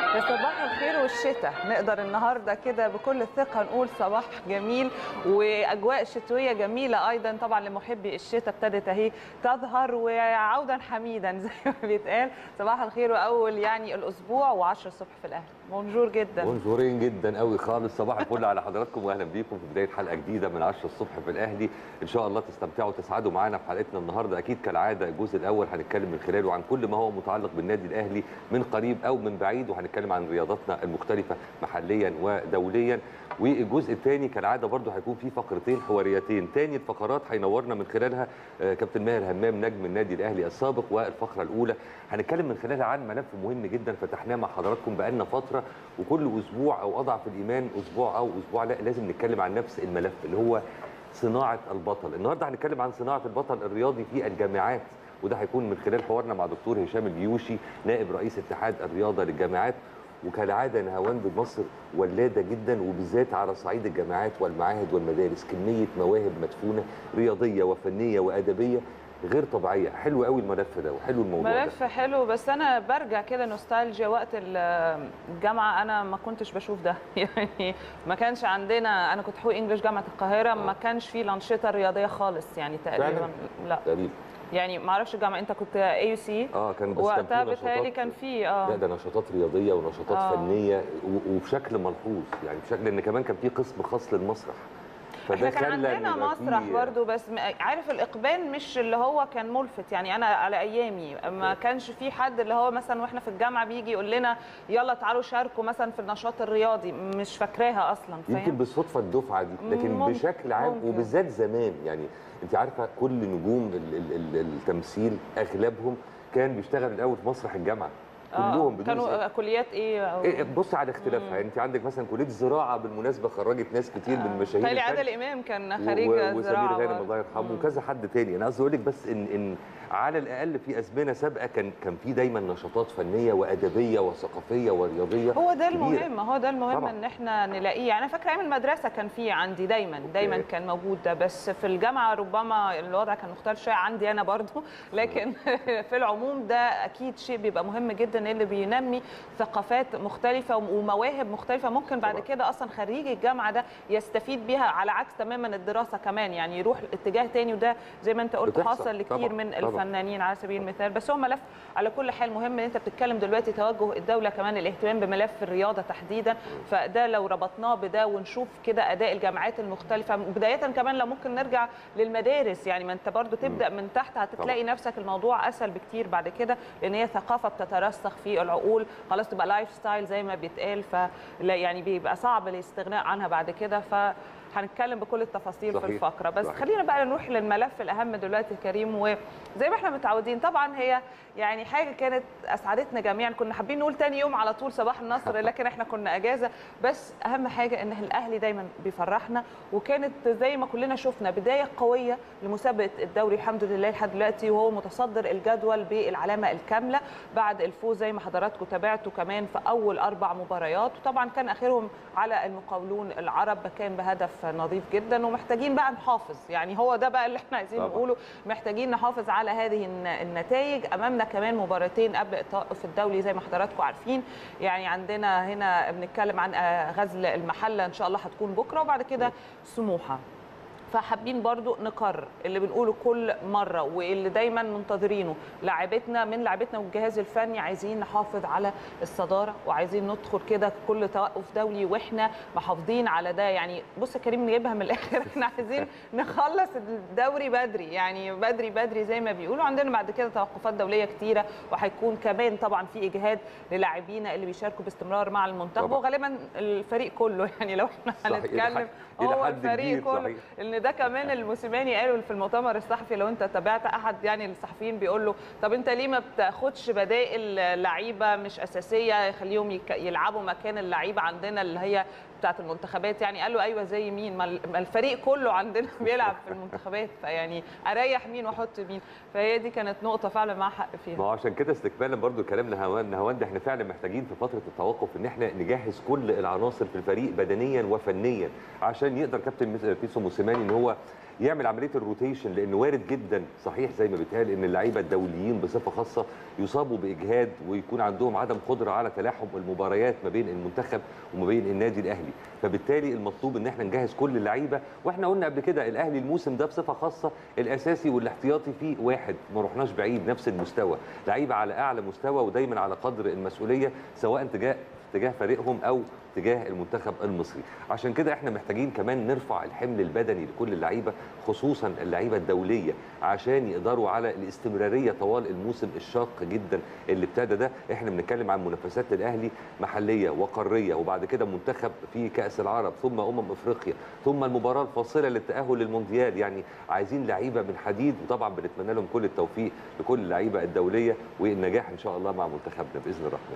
يا صباح الخير والشتاء نقدر النهارده كده بكل ثقه نقول صباح جميل واجواء شتويه جميله ايضا طبعا لمحبي الشتاء ابتدت اهي تظهر وعودا حميدا زي ما بيتقال صباح الخير واول يعني الاسبوع و10 الصبح في الاهلي بونجور جدا بونجورين جدا قوي خالص صباح الفل على حضراتكم واهلا بيكم في بدايه حلقه جديده من 10 الصبح في الاهلي ان شاء الله تستمتعوا وتسعدوا معانا في حلقتنا النهارده اكيد كالعاده الجزء الاول هنتكلم من خلاله عن كل ما هو متعلق بالنادي الاهلي من قريب او من بعيد وهنتكلم عن رياضاتنا المختلفه محليا ودوليا والجزء الثاني كالعاده برضه هيكون فيه فقرتين حواريتين تاني الفقرات هينورنا من خلالها آه، كابتن ماهر همام نجم النادي الاهلي السابق والفقره الاولى هنتكلم من خلالها عن ملف مهم جدا فتحناه مع حضراتكم بقالنا فتره وكل اسبوع او اضعف الايمان اسبوع او اسبوع لا لازم نتكلم عن نفس الملف اللي هو صناعه البطل النهارده هنتكلم عن صناعه البطل الرياضي في الجامعات وده هيكون من خلال حوارنا مع دكتور هشام الجيوشي نائب رئيس اتحاد الرياضه للجامعات وكالعاده نهاوند مصر ولاده جدا وبالذات على صعيد الجامعات والمعاهد والمدارس كميه مواهب مدفونه رياضيه وفنيه وادبيه غير طبيعيه حلو قوي الملف ده وحلو الموضوع ده ملف حلو بس انا برجع كده نوستالجيا وقت ال- الجامعه انا ما كنتش بشوف ده يعني ما كانش عندنا انا كنت حقوق انجلش جامعه القاهره ما كانش في الانشطه الرياضيه خالص يعني تقريبا فعلا؟ لا تقريبا يعني ما اعرفش الجامعه انت كنت اي يو سي اه كان بس وقتها كان في بيتهيألي نشاطات كان في لا اه ده نشاطات رياضيه ونشاطات آه. فنيه و- وبشكل ملحوظ يعني بشكل ان كمان كان في قسم خاص للمسرح احنا كان خلى إن عندنا يبقى مسرح في- برضو بس م- عارف الاقبال مش اللي هو كان ملفت يعني انا على ايامي ما كانش في حد اللي هو مثلا واحنا في الجامعه بيجي يقول لنا يلا تعالوا شاركوا مثلا في النشاط الرياضي مش فاكراها اصلا يمكن فاهم بالصدفه الدفعه دي لكن ممكن، بشكل عام ممكن. وبالذات زمان يعني انت عارفه كل نجوم ال- ال- ال- التمثيل اغلبهم كان بيشتغل الاول في مسرح الجامعه كلهم بدون كانوا استثناء. آه، كليات ايه أو... إيه، بص على اختلافها يعني انت عندك مثلا كليه الزراعه بالمناسبه خرجت ناس كتير من مشاهير تالي الفن. عادل امام كان و- خريج و- زراعه وسمير غانم برضه. الله يرحمه مم. وكذا حد تاني انا قصدي اقول لك بس ان ان على الاقل في ازمنه سابقه كان كان في دايما نشاطات فنيه وادبيه وثقافيه ورياضيه هو ده كبيرة. المهم هو ده المهم طبعاً. ان احنا نلاقيه يعني انا فاكره ايام المدرسه كان في عندي دايما دايما أوكي. كان موجود ده بس في الجامعه ربما الوضع كان مختلف شويه عندي انا برضو لكن في العموم ده اكيد شيء بيبقى مهم جدا اللي بينمي ثقافات مختلفه ومواهب مختلفه ممكن بعد طبعاً. كده اصلا خريج الجامعه ده يستفيد بيها على عكس تماما الدراسه كمان يعني يروح اتجاه تاني وده زي ما انت قلت بتحصل. حاصل لكتير طبعاً. من طبعاً. الفنانين على سبيل المثال بس هو ملف على كل حال مهم ان انت بتتكلم دلوقتي توجه الدوله كمان الاهتمام بملف الرياضه تحديدا فده لو ربطناه بده ونشوف كده اداء الجامعات المختلفه بدايه كمان لو ممكن نرجع للمدارس يعني ما انت برضو تبدا من تحت هتلاقي نفسك الموضوع اسهل بكتير بعد كده لان هي ثقافه بتترسخ في العقول خلاص تبقى لايف ستايل زي ما بيتقال فلا يعني بيبقى صعب الاستغناء عنها بعد كده ف هنتكلم بكل التفاصيل صحيح. في الفقره بس صحيح. خلينا بقى نروح للملف الاهم دلوقتي يا كريم وزي ما احنا متعودين طبعا هي يعني حاجه كانت اسعدتنا جميعا كنا حابين نقول تاني يوم على طول صباح النصر لكن احنا كنا اجازه بس اهم حاجه ان الاهلي دايما بيفرحنا وكانت زي ما كلنا شفنا بدايه قويه لمسابقه الدوري الحمد لله لحد دلوقتي وهو متصدر الجدول بالعلامه الكامله بعد الفوز زي ما حضراتكم تابعتوا كمان في اول اربع مباريات وطبعا كان اخرهم على المقاولون العرب كان بهدف نظيف جدا ومحتاجين بقى نحافظ يعني هو ده بقى اللي احنا عايزين طبعاً. نقوله محتاجين نحافظ على هذه الن- النتائج امامنا كمان مباراتين قبل التوقف الدولي زي ما حضراتكم عارفين يعني عندنا هنا بنتكلم عن آه، غزل المحله ان شاء الله هتكون بكره وبعد كده سموحه فحابين برضو نكرر اللي بنقوله كل مره واللي دايما منتظرينه لاعبتنا من لاعبتنا والجهاز الفني عايزين نحافظ على الصداره وعايزين ندخل كده كل توقف دولي واحنا محافظين على ده يعني بص يا كريم نجيبها من الاخر احنا عايزين نخلص الدوري بدري يعني بدري بدري زي ما بيقولوا عندنا بعد كده توقفات دوليه كتيره وهيكون كمان طبعا في اجهاد للاعبينا اللي بيشاركوا باستمرار مع المنتخب طبعاً. وغالبا الفريق كله يعني لو احنا صحيح، إلى هنتكلم حد- إلى هو حد الفريق كبير، كله صحيح. ان ده كمان الموسيماني قالوا في المؤتمر الصحفي لو انت تابعت احد يعني الصحفيين بيقول له طب انت ليه ما بتاخدش بدائل لعيبه مش اساسيه يخليهم يك- يلعبوا مكان اللعيبه عندنا اللي هي بتاعت المنتخبات يعني قال له ايوه زي مين ما ال- ما الفريق كله عندنا بيلعب في المنتخبات فيعني اريح مين واحط مين فهي دي كانت نقطه فعلا مع حق ما فيها هو عشان كده استكمالا برضو كلام نهاوند نهاوند احنا فعلا محتاجين في فتره التوقف ان احنا نجهز كل العناصر في الفريق بدنيا وفنيا عشان يقدر كابتن مس- بيسو موسيماني ان هو يعمل عمليه الروتيشن لان وارد جدا صحيح زي ما بيتقال ان اللعيبه الدوليين بصفه خاصه يصابوا باجهاد ويكون عندهم عدم قدره على تلاحم المباريات ما بين المنتخب وما بين النادي الاهلي فبالتالي المطلوب ان احنا نجهز كل اللعيبه واحنا قلنا قبل كده الاهلي الموسم ده بصفه خاصه الاساسي والاحتياطي فيه واحد ما رحناش بعيد نفس المستوى لعيبه على اعلى مستوى ودايما على قدر المسؤوليه سواء تجاه تجاه فريقهم او تجاه المنتخب المصري عشان كده احنا محتاجين كمان نرفع الحمل البدني لكل اللعيبه خصوصا اللعيبه الدوليه عشان يقدروا على الاستمراريه طوال الموسم الشاق جدا اللي ابتدى ده احنا بنتكلم عن منافسات للاهلي محليه وقاريه وبعد كده منتخب في كاس العرب ثم امم افريقيا ثم المباراه الفاصله للتاهل للمونديال يعني عايزين لعيبه من حديد وطبعا بنتمنى لهم كل التوفيق لكل اللعيبه الدوليه والنجاح ان شاء الله مع منتخبنا باذن الرحمن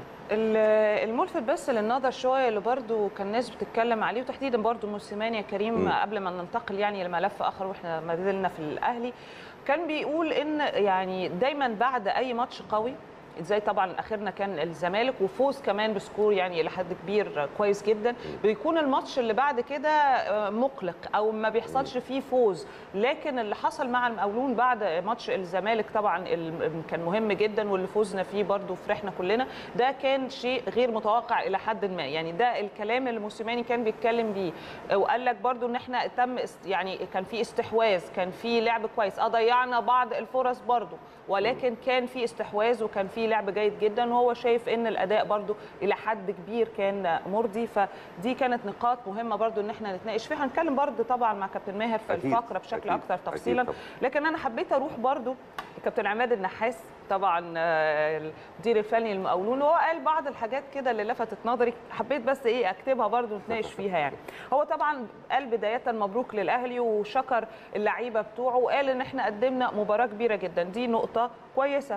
الملفت بس للنظر شويه اللي برضو كان الناس بتتكلم عليه وتحديدا برضو موسيماني يا كريم م. قبل ما ننتقل يعني لملف اخر واحنا ما زلنا في الاهلي كان بيقول ان يعني دايما بعد اي ماتش قوي زي طبعا اخرنا كان الزمالك وفوز كمان بسكور يعني الى حد كبير كويس جدا بيكون الماتش اللي بعد كده آه، مقلق او ما بيحصلش فيه فوز لكن اللي حصل مع المقاولون بعد ماتش الزمالك طبعا ال- كان مهم جدا واللي فوزنا فيه برضو فرحنا كلنا ده كان شيء غير متوقع الى حد ما يعني ده الكلام اللي موسيماني كان بيتكلم بيه وقال لك برضو ان احنا تم است- يعني كان في استحواذ كان في لعب كويس اه ضيعنا بعض الفرص برضو ولكن كان في استحواذ وكان في لعب جيد جدا وهو شايف ان الاداء برضو الى حد كبير كان مرضي فدي كانت نقاط مهمه برضو ان احنا نتناقش فيها هنتكلم برضو طبعا مع كابتن ماهر في أكيد، الفقره بشكل أكيد، اكثر أكيد تفصيلا طبعاً. لكن انا حبيت اروح برضو كابتن عماد النحاس طبعا آه، المدير الفني للمقاولون وهو قال بعض الحاجات كده اللي لفتت نظري حبيت بس ايه اكتبها برضو نتناقش فيها يعني هو طبعا قال بدايه مبروك للاهلي وشكر اللعيبه بتوعه وقال ان احنا قدمنا مباراه كبيره جدا دي نقطه كويسه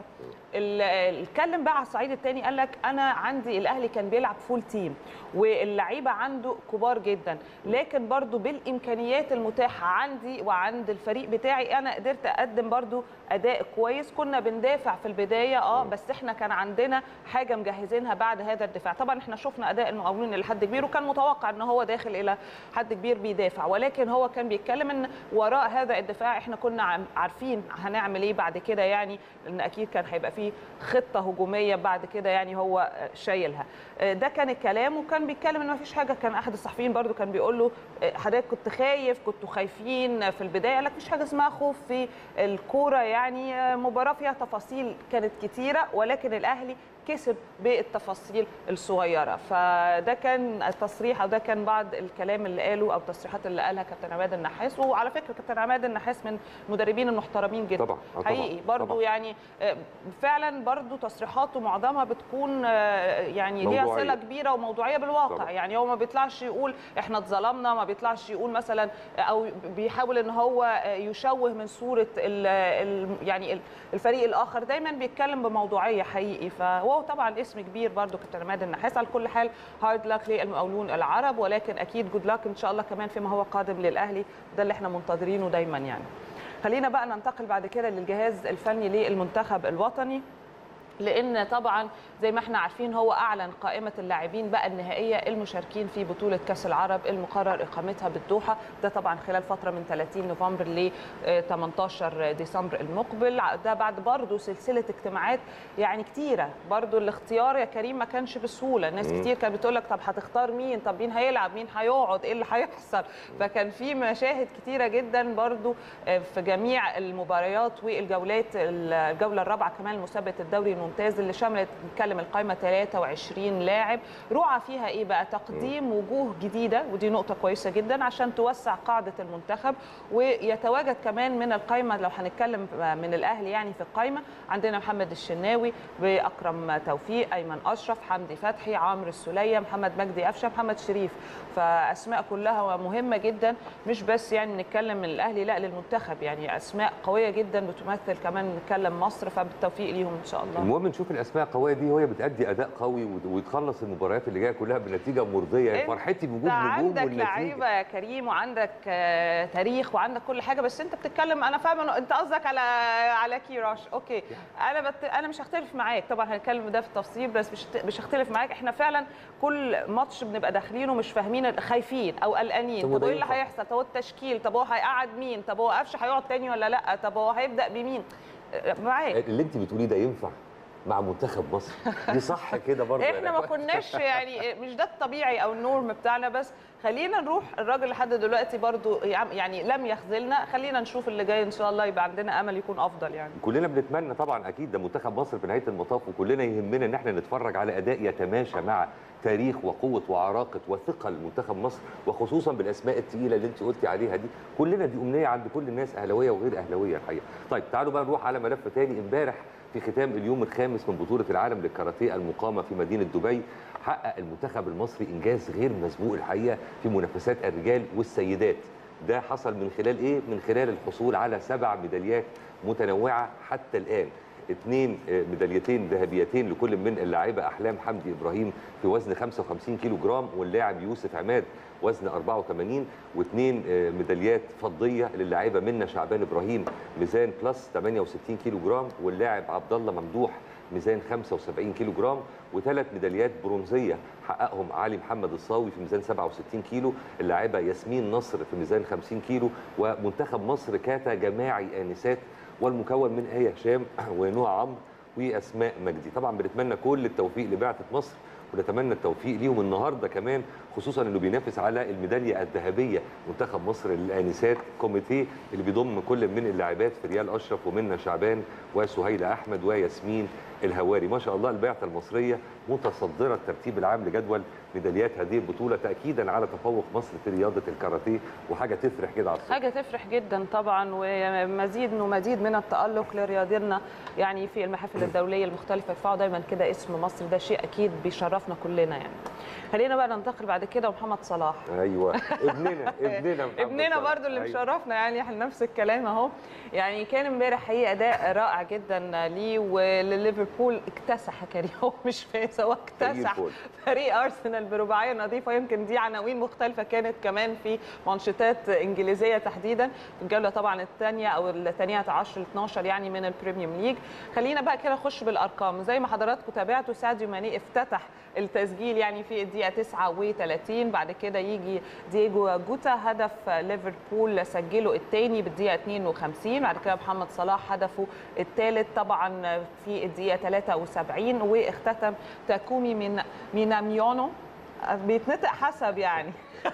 ال- اتكلم بقى على الصعيد الثاني قال لك انا عندي الاهلي كان بيلعب فول تيم واللعيبه عنده كبار جدا لكن برضو بالامكانيات المتاحه عندي وعند الفريق بتاعي انا قدرت اقدم برضو اداء كويس كنا بندافع في البدايه اه بس احنا كان عندنا حاجه مجهزينها بعد هذا الدفاع طبعا احنا شفنا اداء المقاولين الى حد كبير وكان متوقع ان هو داخل الى حد كبير بيدافع ولكن هو كان بيتكلم ان وراء هذا الدفاع احنا كنا عم- عارفين هنعمل ايه بعد كده يعني لان اكيد كان هيبقى فيه خطه هجوميه بعد كده يعني هو شايلها آه، ده كان الكلام وكان بيتكلم ان ما فيش حاجه كان احد الصحفيين برضو كان بيقول له آه، حضرتك كنت خايف كنتوا خايفين في البدايه قال لك مفيش حاجه اسمها خوف في الكوره يعني آه، مباراه فيها تفاصيل كانت كتيره ولكن الاهلي كسب بالتفاصيل الصغيره فده كان التصريح او ده كان بعض الكلام اللي قاله او التصريحات اللي قالها كابتن عماد النحاس وعلى فكره كابتن عماد النحاس من المدربين المحترمين جدا طبعا آه، طبعاً، حقيقي برضو طبعاً. يعني آه، فعلا برضو تصريحاته معظمها بتكون آه، يعني ليها موضوعية. صله كبيره وموضوعيه بالواقع طبعاً. يعني هو ما بيطلعش يقول احنا اتظلمنا ما بيطلعش يقول مثلا او بيحاول ان هو آه، يشوه من صوره ال ال يعني ال- الفريق الاخر دايما بيتكلم بموضوعيه حقيقي فهو طبعا اسم كبير برضو كابتن عماد النحاس على كل حال هارد لك للمقاولون العرب ولكن اكيد جود لك ان شاء الله كمان فيما هو قادم للاهلي ده اللي احنا منتظرينه دايما يعني خلينا بقى ننتقل بعد كده للجهاز الفني للمنتخب الوطني لان طبعا زي ما احنا عارفين هو اعلن قائمه اللاعبين بقى النهائيه المشاركين في بطوله كاس العرب المقرر اقامتها بالدوحه ده طبعا خلال فتره من 30 نوفمبر ل 18 ديسمبر المقبل ده بعد برضه سلسله اجتماعات يعني كتيره برضه الاختيار يا كريم ما كانش بسهوله ناس مم. كتير كانت بتقول لك طب هتختار مين طب مين هيلعب مين هيقعد ايه اللي هيحصل فكان في مشاهد كتيره جدا برضو آه، في جميع المباريات والجولات الجوله الرابعه كمان لمسابقه الدوري الممتاز اللي شملت نتكلم القائمه 23 لاعب رعى فيها ايه بقى تقديم وجوه جديده ودي نقطه كويسه جدا عشان توسع قاعده المنتخب ويتواجد كمان من القائمه لو هنتكلم من الاهلي يعني في القائمه عندنا محمد الشناوي باكرم توفيق ايمن اشرف حمدي فتحي عمرو السوليه محمد مجدي قفشه محمد شريف فاسماء كلها مهمه جدا مش بس يعني نتكلم من الاهلي لا للمنتخب يعني اسماء قويه جدا بتمثل كمان نتكلم مصر فبالتوفيق ليهم ان شاء الله المهم نشوف الاسماء القويه دي وهي بتادي اداء قوي وت- وتخلص المباريات اللي جايه كلها بنتيجه مرضيه يعني انت فرحتي بوجود انت نجوم عندك والنتيجه لعيبه يا كريم وعندك آه، تاريخ وعندك كل حاجه بس انت بتتكلم انا فاهمه إنه انت قصدك على على كيروش اوكي انا بت... انا مش هختلف معاك طبعا هنتكلم ده في التفصيل بس مش مش هختلف معاك احنا فعلا كل ماتش بنبقى داخلينه مش فاهمين خايفين او قلقانين طب طب وده ايه اللي ينفع؟ هيحصل طب هو التشكيل طب هو هيقعد مين طب هو قفشه هيقعد تاني ولا لا طب هو هيبدا بمين آه، معاك اللي انت بتقوليه ده ينفع مع منتخب مصر دي صح كده برضه يا احنا ما نجوى؟ كناش يعني مش ده الطبيعي او النورم بتاعنا بس خلينا نروح الراجل لحد دلوقتي برضو يعم- يعني لم يخذلنا خلينا نشوف اللي جاي ان شاء الله يبقى عندنا امل يكون افضل يعني كلنا بنتمنى طبعا اكيد ده منتخب مصر في نهايه المطاف وكلنا يهمنا ان احنا نتفرج على اداء يتماشى مع تاريخ وقوه وعراقه وثقل منتخب مصر وخصوصا بالاسماء الثقيله اللي انت قلتي عليها دي كلنا دي امنيه عند كل الناس اهلاويه وغير اهلاويه الحقيقه طيب تعالوا بقى نروح على ملف تاني امبارح في ختام اليوم الخامس من بطوله العالم للكاراتيه المقامه في مدينه دبي حقق المنتخب المصري انجاز غير مسبوق الحقيقه في منافسات الرجال والسيدات ده حصل من خلال ايه من خلال الحصول على سبع ميداليات متنوعه حتى الان اثنين آه، ميداليتين ذهبيتين لكل من اللاعبه احلام حمدي ابراهيم في وزن 55 كيلو جرام واللاعب يوسف عماد وزن 84 واثنين آه، ميداليات فضيه للاعبه منى شعبان ابراهيم ميزان بلس 68 كيلو جرام واللاعب عبد الله ممدوح ميزان 75 كيلو جرام وثلاث ميداليات برونزيه حققهم علي محمد الصاوي في ميزان 67 كيلو اللاعبه ياسمين نصر في ميزان 50 كيلو ومنتخب مصر كاتا جماعي انسات والمكون من ايه هشام ونوع عمرو واسماء مجدي طبعا بنتمنى كل التوفيق لبعثه مصر ونتمنى التوفيق ليهم النهارده كمان خصوصا انه بينافس على الميداليه الذهبيه منتخب مصر للانسات كوميتيه اللي بيضم كل من اللاعبات فريال اشرف ومنى شعبان وسهيله احمد وياسمين الهواري ما شاء الله البعثه المصريه متصدره الترتيب العام لجدول ميداليات هذه البطوله تاكيدا على تفوق مصر في رياضه الكاراتيه وحاجه تفرح كده على الصبح. حاجه تفرح جدا طبعا ومزيد ومزيد من التالق لرياضينا يعني في المحافل الدوليه المختلفه يرفعوا دايما كده اسم مصر ده شيء اكيد بيشرفنا كلنا يعني خلينا بقى ننتقل بعد كده ومحمد صلاح ايوه ابننا ابننا محمد ابننا صلاح. برضو اللي أيوة. مشرفنا يعني احنا نفس الكلام اهو يعني كان امبارح حقيقه اداء رائع جدا ليه ولليفربول اكتسح يا كريم هو مش فاز هو اكتسح الفل. فريق ارسنال برباعيه نظيفه يمكن دي عناوين مختلفه كانت كمان في مانشيتات انجليزيه تحديدا في الجوله طبعا الثانيه او الثانيه 10 ل 12 يعني من البريميوم ليج خلينا بقى كده نخش بالارقام زي ما حضراتكم تابعتوا ساديو ماني افتتح التسجيل يعني في الدقيقه 39 بعد كده يجي دييجو جوتا هدف ليفربول سجله الثاني بالدقيقه 52 بعد كده محمد صلاح هدفه الثالث طبعا في الدقيقه 73 واختتم تاكومي من ميناميونو بيتنطق حسب يعني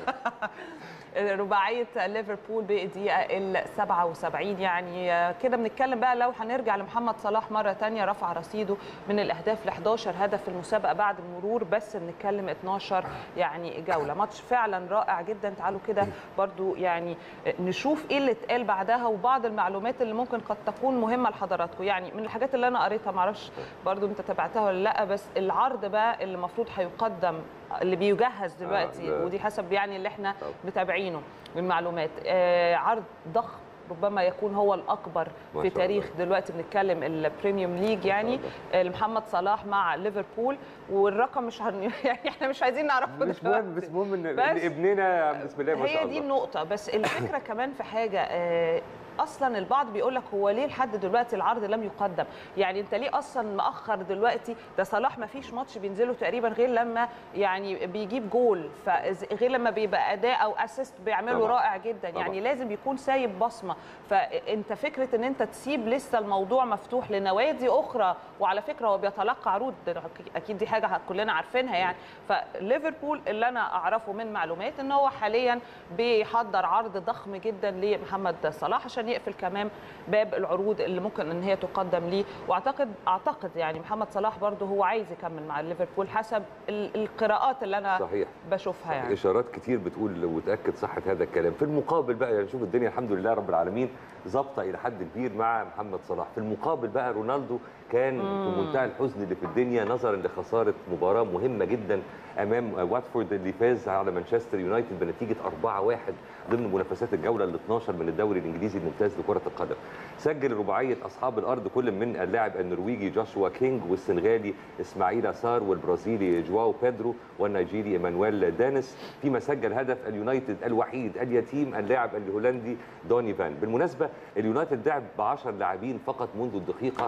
رباعيه ليفربول بالدقيقه ال 77 يعني كده بنتكلم بقى لو هنرجع لمحمد صلاح مره ثانيه رفع رصيده من الاهداف ل 11 هدف في المسابقه بعد المرور بس بنتكلم 12 يعني جوله ماتش فعلا رائع جدا تعالوا كده برضو يعني نشوف ايه اللي اتقال بعدها وبعض المعلومات اللي ممكن قد تكون مهمه لحضراتكم يعني من الحاجات اللي انا قريتها معرفش برضو انت تابعتها ولا لا بس العرض بقى اللي المفروض هيقدم اللي بيجهز دلوقتي ده- ودي حسب يعني اللي احنا طبعا. متابعينه من معلومات آه عرض ضخم ربما يكون هو الاكبر ما في شاء تاريخ الله. دلوقتي بنتكلم البريميوم ليج يعني آه، لمحمد صلاح مع ليفربول والرقم مش هن... يعني احنا مش عايزين نعرفه مش دلوقتي. مهم بس مهم ان بس إن ابننا بسم الله ما شاء هي الله دي النقطة بس الفكرة كمان في حاجة آه، اصلا البعض بيقول لك هو ليه لحد دلوقتي العرض لم يقدم يعني انت ليه اصلا مأخر دلوقتي ده صلاح ما فيش ماتش بينزله تقريبا غير لما يعني بيجيب جول فغير لما بيبقى اداء او اسيست بيعمله طبعا. رائع جدا طبعا. يعني لازم يكون سايب بصمه فانت فكره ان انت تسيب لسه الموضوع مفتوح لنوادي اخرى وعلى فكره هو بيتلقى عروض ده اكيد دي حاجه كلنا عارفينها يعني فليفربول اللي انا اعرفه من معلومات ان هو حاليا بيحضر عرض ضخم جدا لمحمد صلاح عشان يقفل كمان باب العروض اللي ممكن ان هي تقدم ليه واعتقد اعتقد يعني محمد صلاح برضه هو عايز يكمل مع ليفربول حسب ال- القراءات اللي انا صحيح بشوفها يعني اشارات كتير بتقول وتاكد صحه هذا الكلام في المقابل بقى يعني نشوف الدنيا الحمد لله رب العالمين ظابطه الى حد كبير مع محمد صلاح في المقابل بقى رونالدو كان في منتهى الحزن اللي في الدنيا نظرا لخساره مباراه مهمه جدا امام واتفورد اللي فاز على مانشستر يونايتد بنتيجه 4-1 ضمن منافسات الجوله ال 12 من الدوري الانجليزي الممتاز الممتاز لكره القدم سجل رباعيه اصحاب الارض كل من اللاعب النرويجي جوشوا كينج والسنغالي اسماعيل سار والبرازيلي جواو بيدرو والنيجيري ايمانويل دانس فيما سجل هدف اليونايتد الوحيد اليتيم اللاعب الهولندي دوني فان بالمناسبه اليونايتد لعب ب 10 لاعبين فقط منذ الدقيقه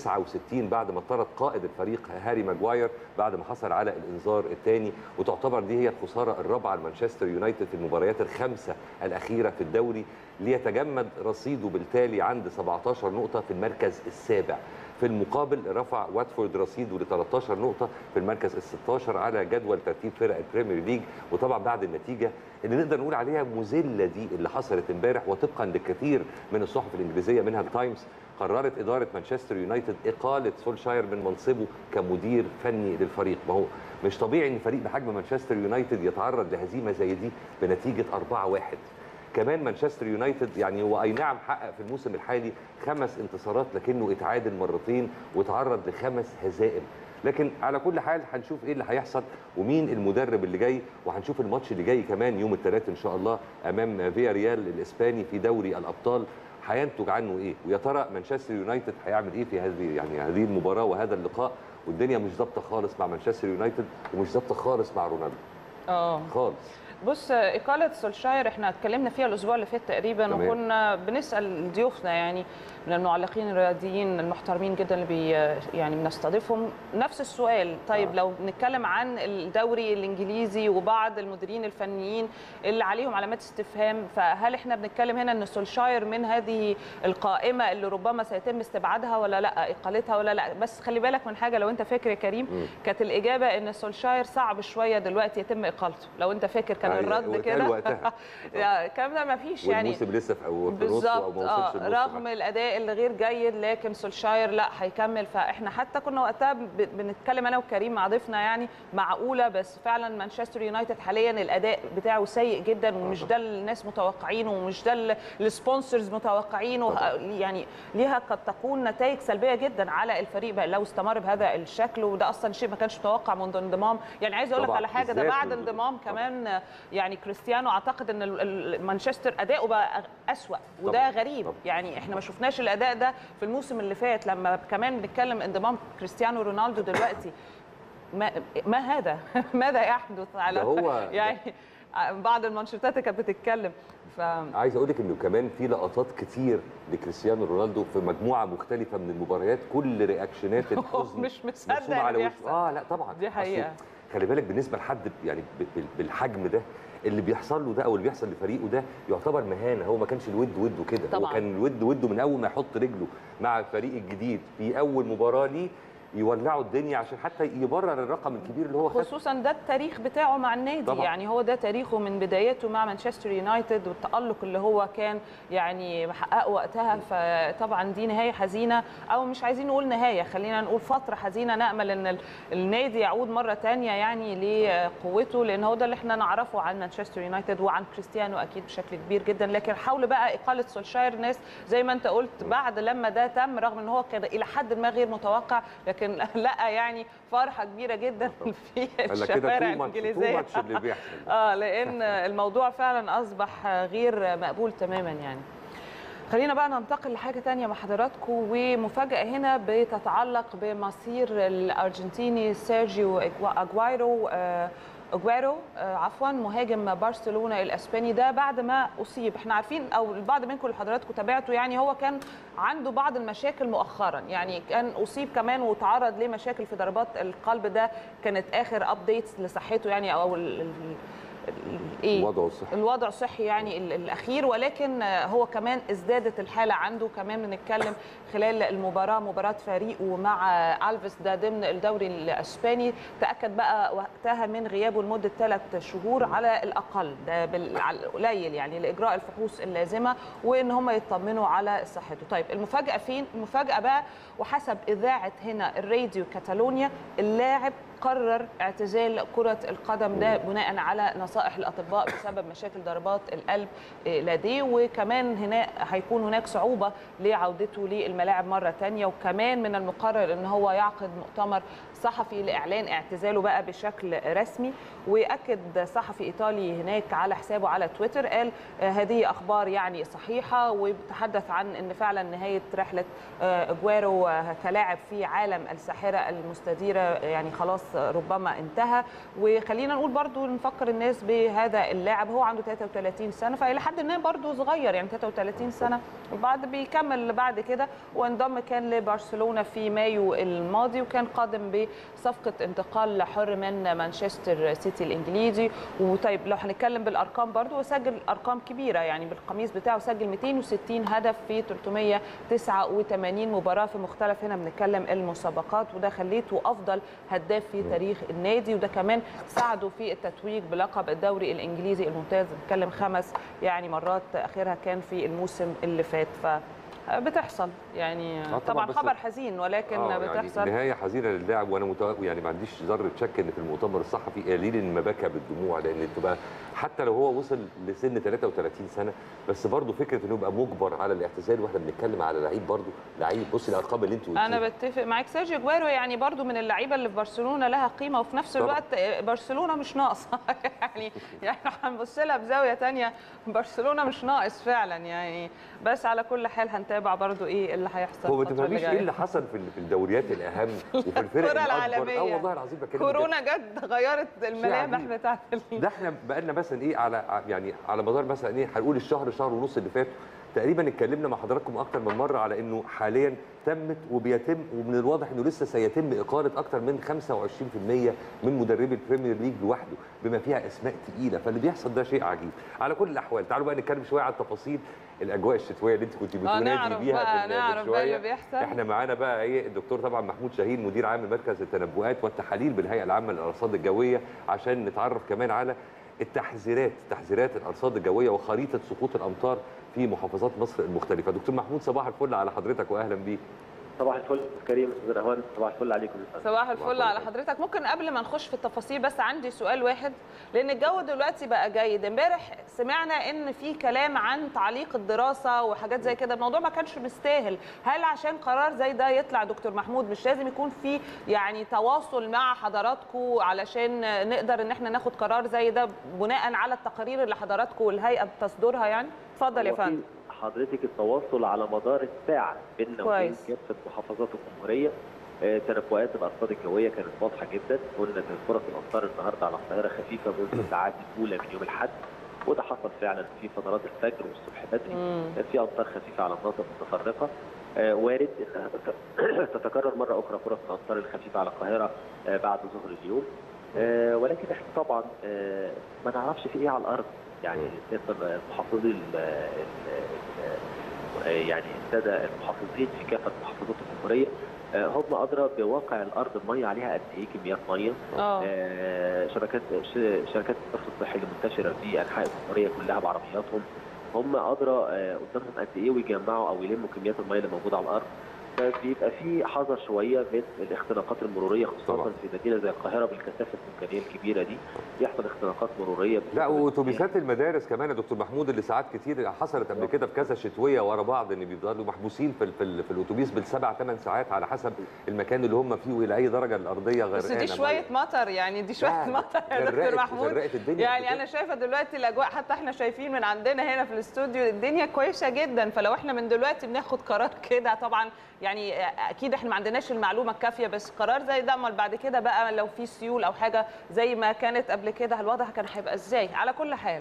69 بعد ما طرد قائد الفريق هاري ماجواير بعد ما حصل على الانذار الثاني وتعتبر دي هي الخساره الرابعه لمانشستر يونايتد في المباريات الخمسه الاخيره في الدوري ليتجمد رصيده بالتالي عند 17 نقطه في المركز السابع في المقابل رفع واتفورد رصيده ل 13 نقطه في المركز ال 16 على جدول ترتيب فرق البريمير ليج وطبعا بعد النتيجه اللي نقدر نقول عليها مذله دي اللي حصلت امبارح وطبقا لكثير من الصحف الانجليزيه منها التايمز قررت اداره مانشستر يونايتد اقاله سولشاير من منصبه كمدير فني للفريق ما هو مش طبيعي ان فريق بحجم مانشستر يونايتد يتعرض لهزيمه زي دي بنتيجه 4-1 كمان مانشستر يونايتد يعني هو اي نعم حقق في الموسم الحالي خمس انتصارات لكنه اتعادل مرتين وتعرض لخمس هزائم لكن على كل حال هنشوف ايه اللي هيحصل ومين المدرب اللي جاي وهنشوف الماتش اللي جاي كمان يوم الثلاث ان شاء الله امام فيا ريال الاسباني في دوري الابطال هينتج عنه ايه ويا ترى مانشستر يونايتد هيعمل ايه في هذه يعني هذه المباراه وهذا اللقاء والدنيا مش ظابطه خالص مع مانشستر يونايتد ومش ظابطه خالص مع رونالدو اه خالص بص إقالة سولشاير احنا اتكلمنا فيها الأسبوع اللي فات تقريبا تمام. وكنا بنسأل ضيوفنا يعني من المعلقين الرياضيين المحترمين جدا اللي بي يعني بنستضيفهم نفس السؤال طيب آه. لو بنتكلم عن الدوري الإنجليزي وبعض المديرين الفنيين اللي عليهم علامات استفهام فهل احنا بنتكلم هنا ان سولشاير من هذه القائمة اللي ربما سيتم استبعادها ولا لا إقالتها ولا لا بس خلي بالك من حاجة لو انت فاكر يا كريم مم. كانت الإجابة ان سولشاير صعب شوية دلوقتي يتم إقالته لو انت فاكر كان أيوة، الرد واتقال كده وقتها. لا، الكلام ده ما فيش يعني والموسم لسه في أو في نصه او بالظبط ما اه وصلش النص رغم الاداء اللي غير جيد لكن سولشاير لا هيكمل فاحنا حتى كنا وقتها ب- بنتكلم انا وكريم مع ضيفنا يعني معقوله بس فعلا مانشستر يونايتد حاليا الاداء بتاعه سيء جدا ومش ده اللي الناس متوقعينه ومش ده اللي السبونسرز متوقعينه طبعاً. يعني ليها قد تكون نتائج سلبيه جدا على الفريق بقى لو استمر بهذا الشكل وده اصلا شيء ما كانش متوقع منذ انضمام يعني عايز اقول لك طبعاً، على حاجه ده بالذات بعد منذ- انضمام طبعاً. كمان يعني كريستيانو اعتقد ان ال- ال- مانشستر اداؤه بقى اسوا وده طبعاً، غريب طبعاً. يعني احنا ما شفناش الاداء ده في الموسم اللي فات لما كمان بنتكلم انضمام كريستيانو رونالدو دلوقتي ما, ما هذا ماذا يحدث على ده هو- يعني بعض المانشيتات اللي كانت بتتكلم ف عايز اقول لك انه كمان في لقطات كتير لكريستيانو رونالدو في مجموعه مختلفه من المباريات كل رياكشنات الحزن مش مصدق مرسومة اللي على وشه بيحصل. اه لا طبعا دي حقيقة. أصل خلي بالك بالنسبه لحد يعني ب- بال- بالحجم ده اللي بيحصل له ده او اللي بيحصل لفريقه ده يعتبر مهانه هو ما كانش الود وده كده هو طبعاً. كان الود وده من اول ما يحط رجله مع الفريق الجديد في اول مباراه ليه يولعوا الدنيا عشان حتى يبرر الرقم الكبير اللي هو خده خصوصا ده التاريخ بتاعه مع النادي طبعاً. يعني هو ده تاريخه من بدايته مع مانشستر يونايتد والتألق اللي هو كان يعني محققه وقتها فطبعا دي نهايه حزينه او مش عايزين نقول نهايه خلينا نقول فتره حزينه نامل ان ال- النادي يعود مره تانية يعني لقوته لان هو ده اللي احنا نعرفه عن مانشستر يونايتد وعن كريستيانو اكيد بشكل كبير جدا لكن حاولوا بقى اقاله سولشاير ناس زي ما انت قلت بعد لما ده تم رغم ان هو كان الى حد ما غير متوقع لكن لا يعني فرحه كبيره جدا في قال لك كده الشوارع تو ماتش تو الانجليزيه ماتش اللي بيحصل اه لان الموضوع فعلا اصبح غير مقبول تماما يعني خلينا بقى ننتقل لحاجه تانية مع حضراتكم ومفاجاه هنا بتتعلق بمصير الارجنتيني سيرجيو إجوا- اجوايرو آه، اجويرو آه، عفوا مهاجم برشلونه الاسباني ده بعد ما اصيب احنا عارفين او البعض منكم اللي حضراتكم تابعته يعني هو كان عنده بعض المشاكل مؤخرا يعني كان اصيب كمان وتعرض لمشاكل في ضربات القلب ده كانت اخر ابديتس لصحته يعني او ال- ال- ال- ايه وضعه الصحي الوضع الصحي يعني ال- الاخير ولكن آه، هو كمان ازدادت الحاله عنده كمان بنتكلم خلال المباراه مباراه فريقه مع آه، الفيس ده ضمن الدوري الاسباني تاكد بقى وقتها من غيابه لمده ثلاث شهور على الاقل ده بال- على القليل يعني لاجراء الفحوص اللازمه وان هم يطمنوا على صحته طيب المفاجاه فين المفاجاه بقى وحسب اذاعه هنا الراديو كاتالونيا اللاعب قرر اعتزال كرة القدم ده بناء على نصائح نصائح الاطباء بسبب مشاكل ضربات القلب لديه وكمان هنا هيكون هناك صعوبه لعودته للملاعب مره ثانيه وكمان من المقرر ان هو يعقد مؤتمر صحفي لاعلان اعتزاله بقى بشكل رسمي واكد صحفي ايطالي هناك على حسابه على تويتر قال هذه اخبار يعني صحيحه وتحدث عن ان فعلا نهايه رحله اجوارو كلاعب في عالم الساحره المستديره يعني خلاص ربما انتهى وخلينا نقول برضو نفكر الناس بهذا اللاعب هو عنده 33 سنه فالى حد ما برضو صغير يعني 33 سنه وبعد بيكمل بعد كده وانضم كان لبرشلونه في مايو الماضي وكان قادم بصفقه انتقال حر من مانشستر سيتي الانجليزي وطيب لو هنتكلم بالارقام برضو هو سجل ارقام كبيره يعني بالقميص بتاعه سجل 260 هدف في 389 مباراه في مختلف هنا بنتكلم المسابقات وده خليته افضل هداف في تاريخ النادي وده كمان ساعده في التتويج بلقب الدوري الانجليزي الممتاز بنتكلم خمس يعني مرات اخرها كان في الموسم اللي فات ف بتحصل يعني طبعاً طبعا بس- خبر حزين ولكن آه، بتحصل يعني نهايه حزينه للاعب وانا متو... يعني ما عنديش ذره شك ان في المؤتمر الصحفي قليل ان ما بكى بالدموع لان تبقى حتى لو هو وصل لسن 33 سنه بس برضه فكره انه يبقى مجبر على الاعتزال واحنا بنتكلم على لعيب برضه لعيب بص الارقام اللي انت قلتيها انا بتفق معاك سيرجيو جويرو يعني برضو من اللعيبه اللي في برشلونه لها قيمه وفي نفس طبعاً. الوقت برشلونه مش ناقصه يعني يعني هنبص لها بزاويه تانية برشلونه مش ناقص فعلا يعني بس على كل حال هنتابع برضو ايه اللي هيحصل هو ما الفترة اللي تفهميش ايه جاية. اللي حصل في في الدوريات الاهم وفي الفرق الكرة الاكبر العالمية. اه والله العظيم بكلمك كورونا جت غيرت الملامح عجيب. بتاعت ال- ده احنا بقالنا مثلا ايه على يعني على مدار مثلا ايه هنقول الشهر شهر ونص اللي فات تقريبا اتكلمنا مع حضراتكم اكتر من مره على انه حاليا تمت وبيتم ومن الواضح انه لسه سيتم اقاله اكتر من 25% من مدربي البريمير ليج لوحده بما فيها اسماء تقيله فاللي بيحصل ده شيء عجيب على كل الاحوال تعالوا بقى نتكلم شويه عن تفاصيل الاجواء الشتويه اللي انت كنت بتنادي نعرف بيها بقى- من- من نعرف بقى شوية. اللي بيحصل. احنا معانا بقى ايه الدكتور طبعا محمود شاهين مدير عام مركز التنبؤات والتحاليل بالهيئه العامه للارصاد الجويه عشان نتعرف كمان على التحذيرات تحذيرات الارصاد الجويه وخريطه سقوط الامطار في محافظات مصر المختلفه دكتور محمود صباح الفل على حضرتك واهلا بيك صباح الفل كريم استاذ رهوان صباح الفل عليكم صباح الفل الفل. على حضرتك ممكن قبل ما نخش في التفاصيل بس عندي سؤال واحد لان الجو دلوقتي بقى جيد امبارح سمعنا ان في كلام عن تعليق الدراسه وحاجات زي كده الموضوع ما كانش مستاهل هل عشان قرار زي ده يطلع دكتور محمود مش لازم يكون في يعني تواصل مع حضراتكم علشان نقدر ان احنا ناخد قرار زي ده بناء على التقارير اللي حضراتكم والهيئه بتصدرها يعني اتفضل يا هو في فندم حضرتك التواصل على مدار الساعه بيننا وبين كويس. كافه محافظات الجمهوريه آه، تنبؤات الارصاد الجويه كانت واضحه جدا قلنا ان فرص الامطار النهارده على القاهره خفيفه منذ الساعات الاولى من يوم الاحد وده حصل فعلا في فترات الفجر والصبح بدري مم. كان في امطار خفيفه على مناطق متفرقه آه، وارد انها تت- تتكرر مره اخرى فرص الامطار الخفيفه على القاهره آه، بعد ظهر اليوم آه، ولكن احنا طبعا آه، ما نعرفش في ايه على الارض يعني نقدر محافظي ال- ال- ال- آه، يعني الساده المحافظين في كافه محافظات الجمهوريه آه، هم ادرى بواقع الارض الميه عليها قد ايه كميات ميه اه آه، شبكات ش- شركات الصرف الصحي المنتشره في انحاء الجمهوريه كلها بعربياتهم هم ادرى آه، قدامهم قد ايه ويجمعوا او يلموا كميات الميه اللي موجوده على الارض فبيبقى في حذر شويه من الاختناقات المروريه خصوصا طبعا. في مدينه زي القاهره بالكثافه السكانيه الكبيره دي بيحصل اختناقات مروريه لا بسبب واتوبيسات المدارس كمان يا دكتور محمود اللي ساعات كتير حصلت قبل كده في كذا شتويه ورا بعض ان بيفضلوا محبوسين في ال- في, ال- في الاتوبيس بالسبع ثمان ساعات على حسب المكان اللي هم فيه والى اي درجه الارضيه غرقانه بس دي شويه مية. مطر يعني دي شويه لا، مطر يا دكتور غرقت- محمود غرقت الدنيا يعني قبل انا كده. شايفه دلوقتي الاجواء حتى احنا شايفين من عندنا هنا في الاستوديو الدنيا كويسه جدا فلو احنا من دلوقتي بناخد قرار كده طبعا يعني اكيد احنا ما عندناش المعلومه الكافيه بس قرار زي ده امال بعد كده بقى لو في سيول او حاجه زي ما كانت قبل كده الوضع كان هيبقى ازاي على كل حال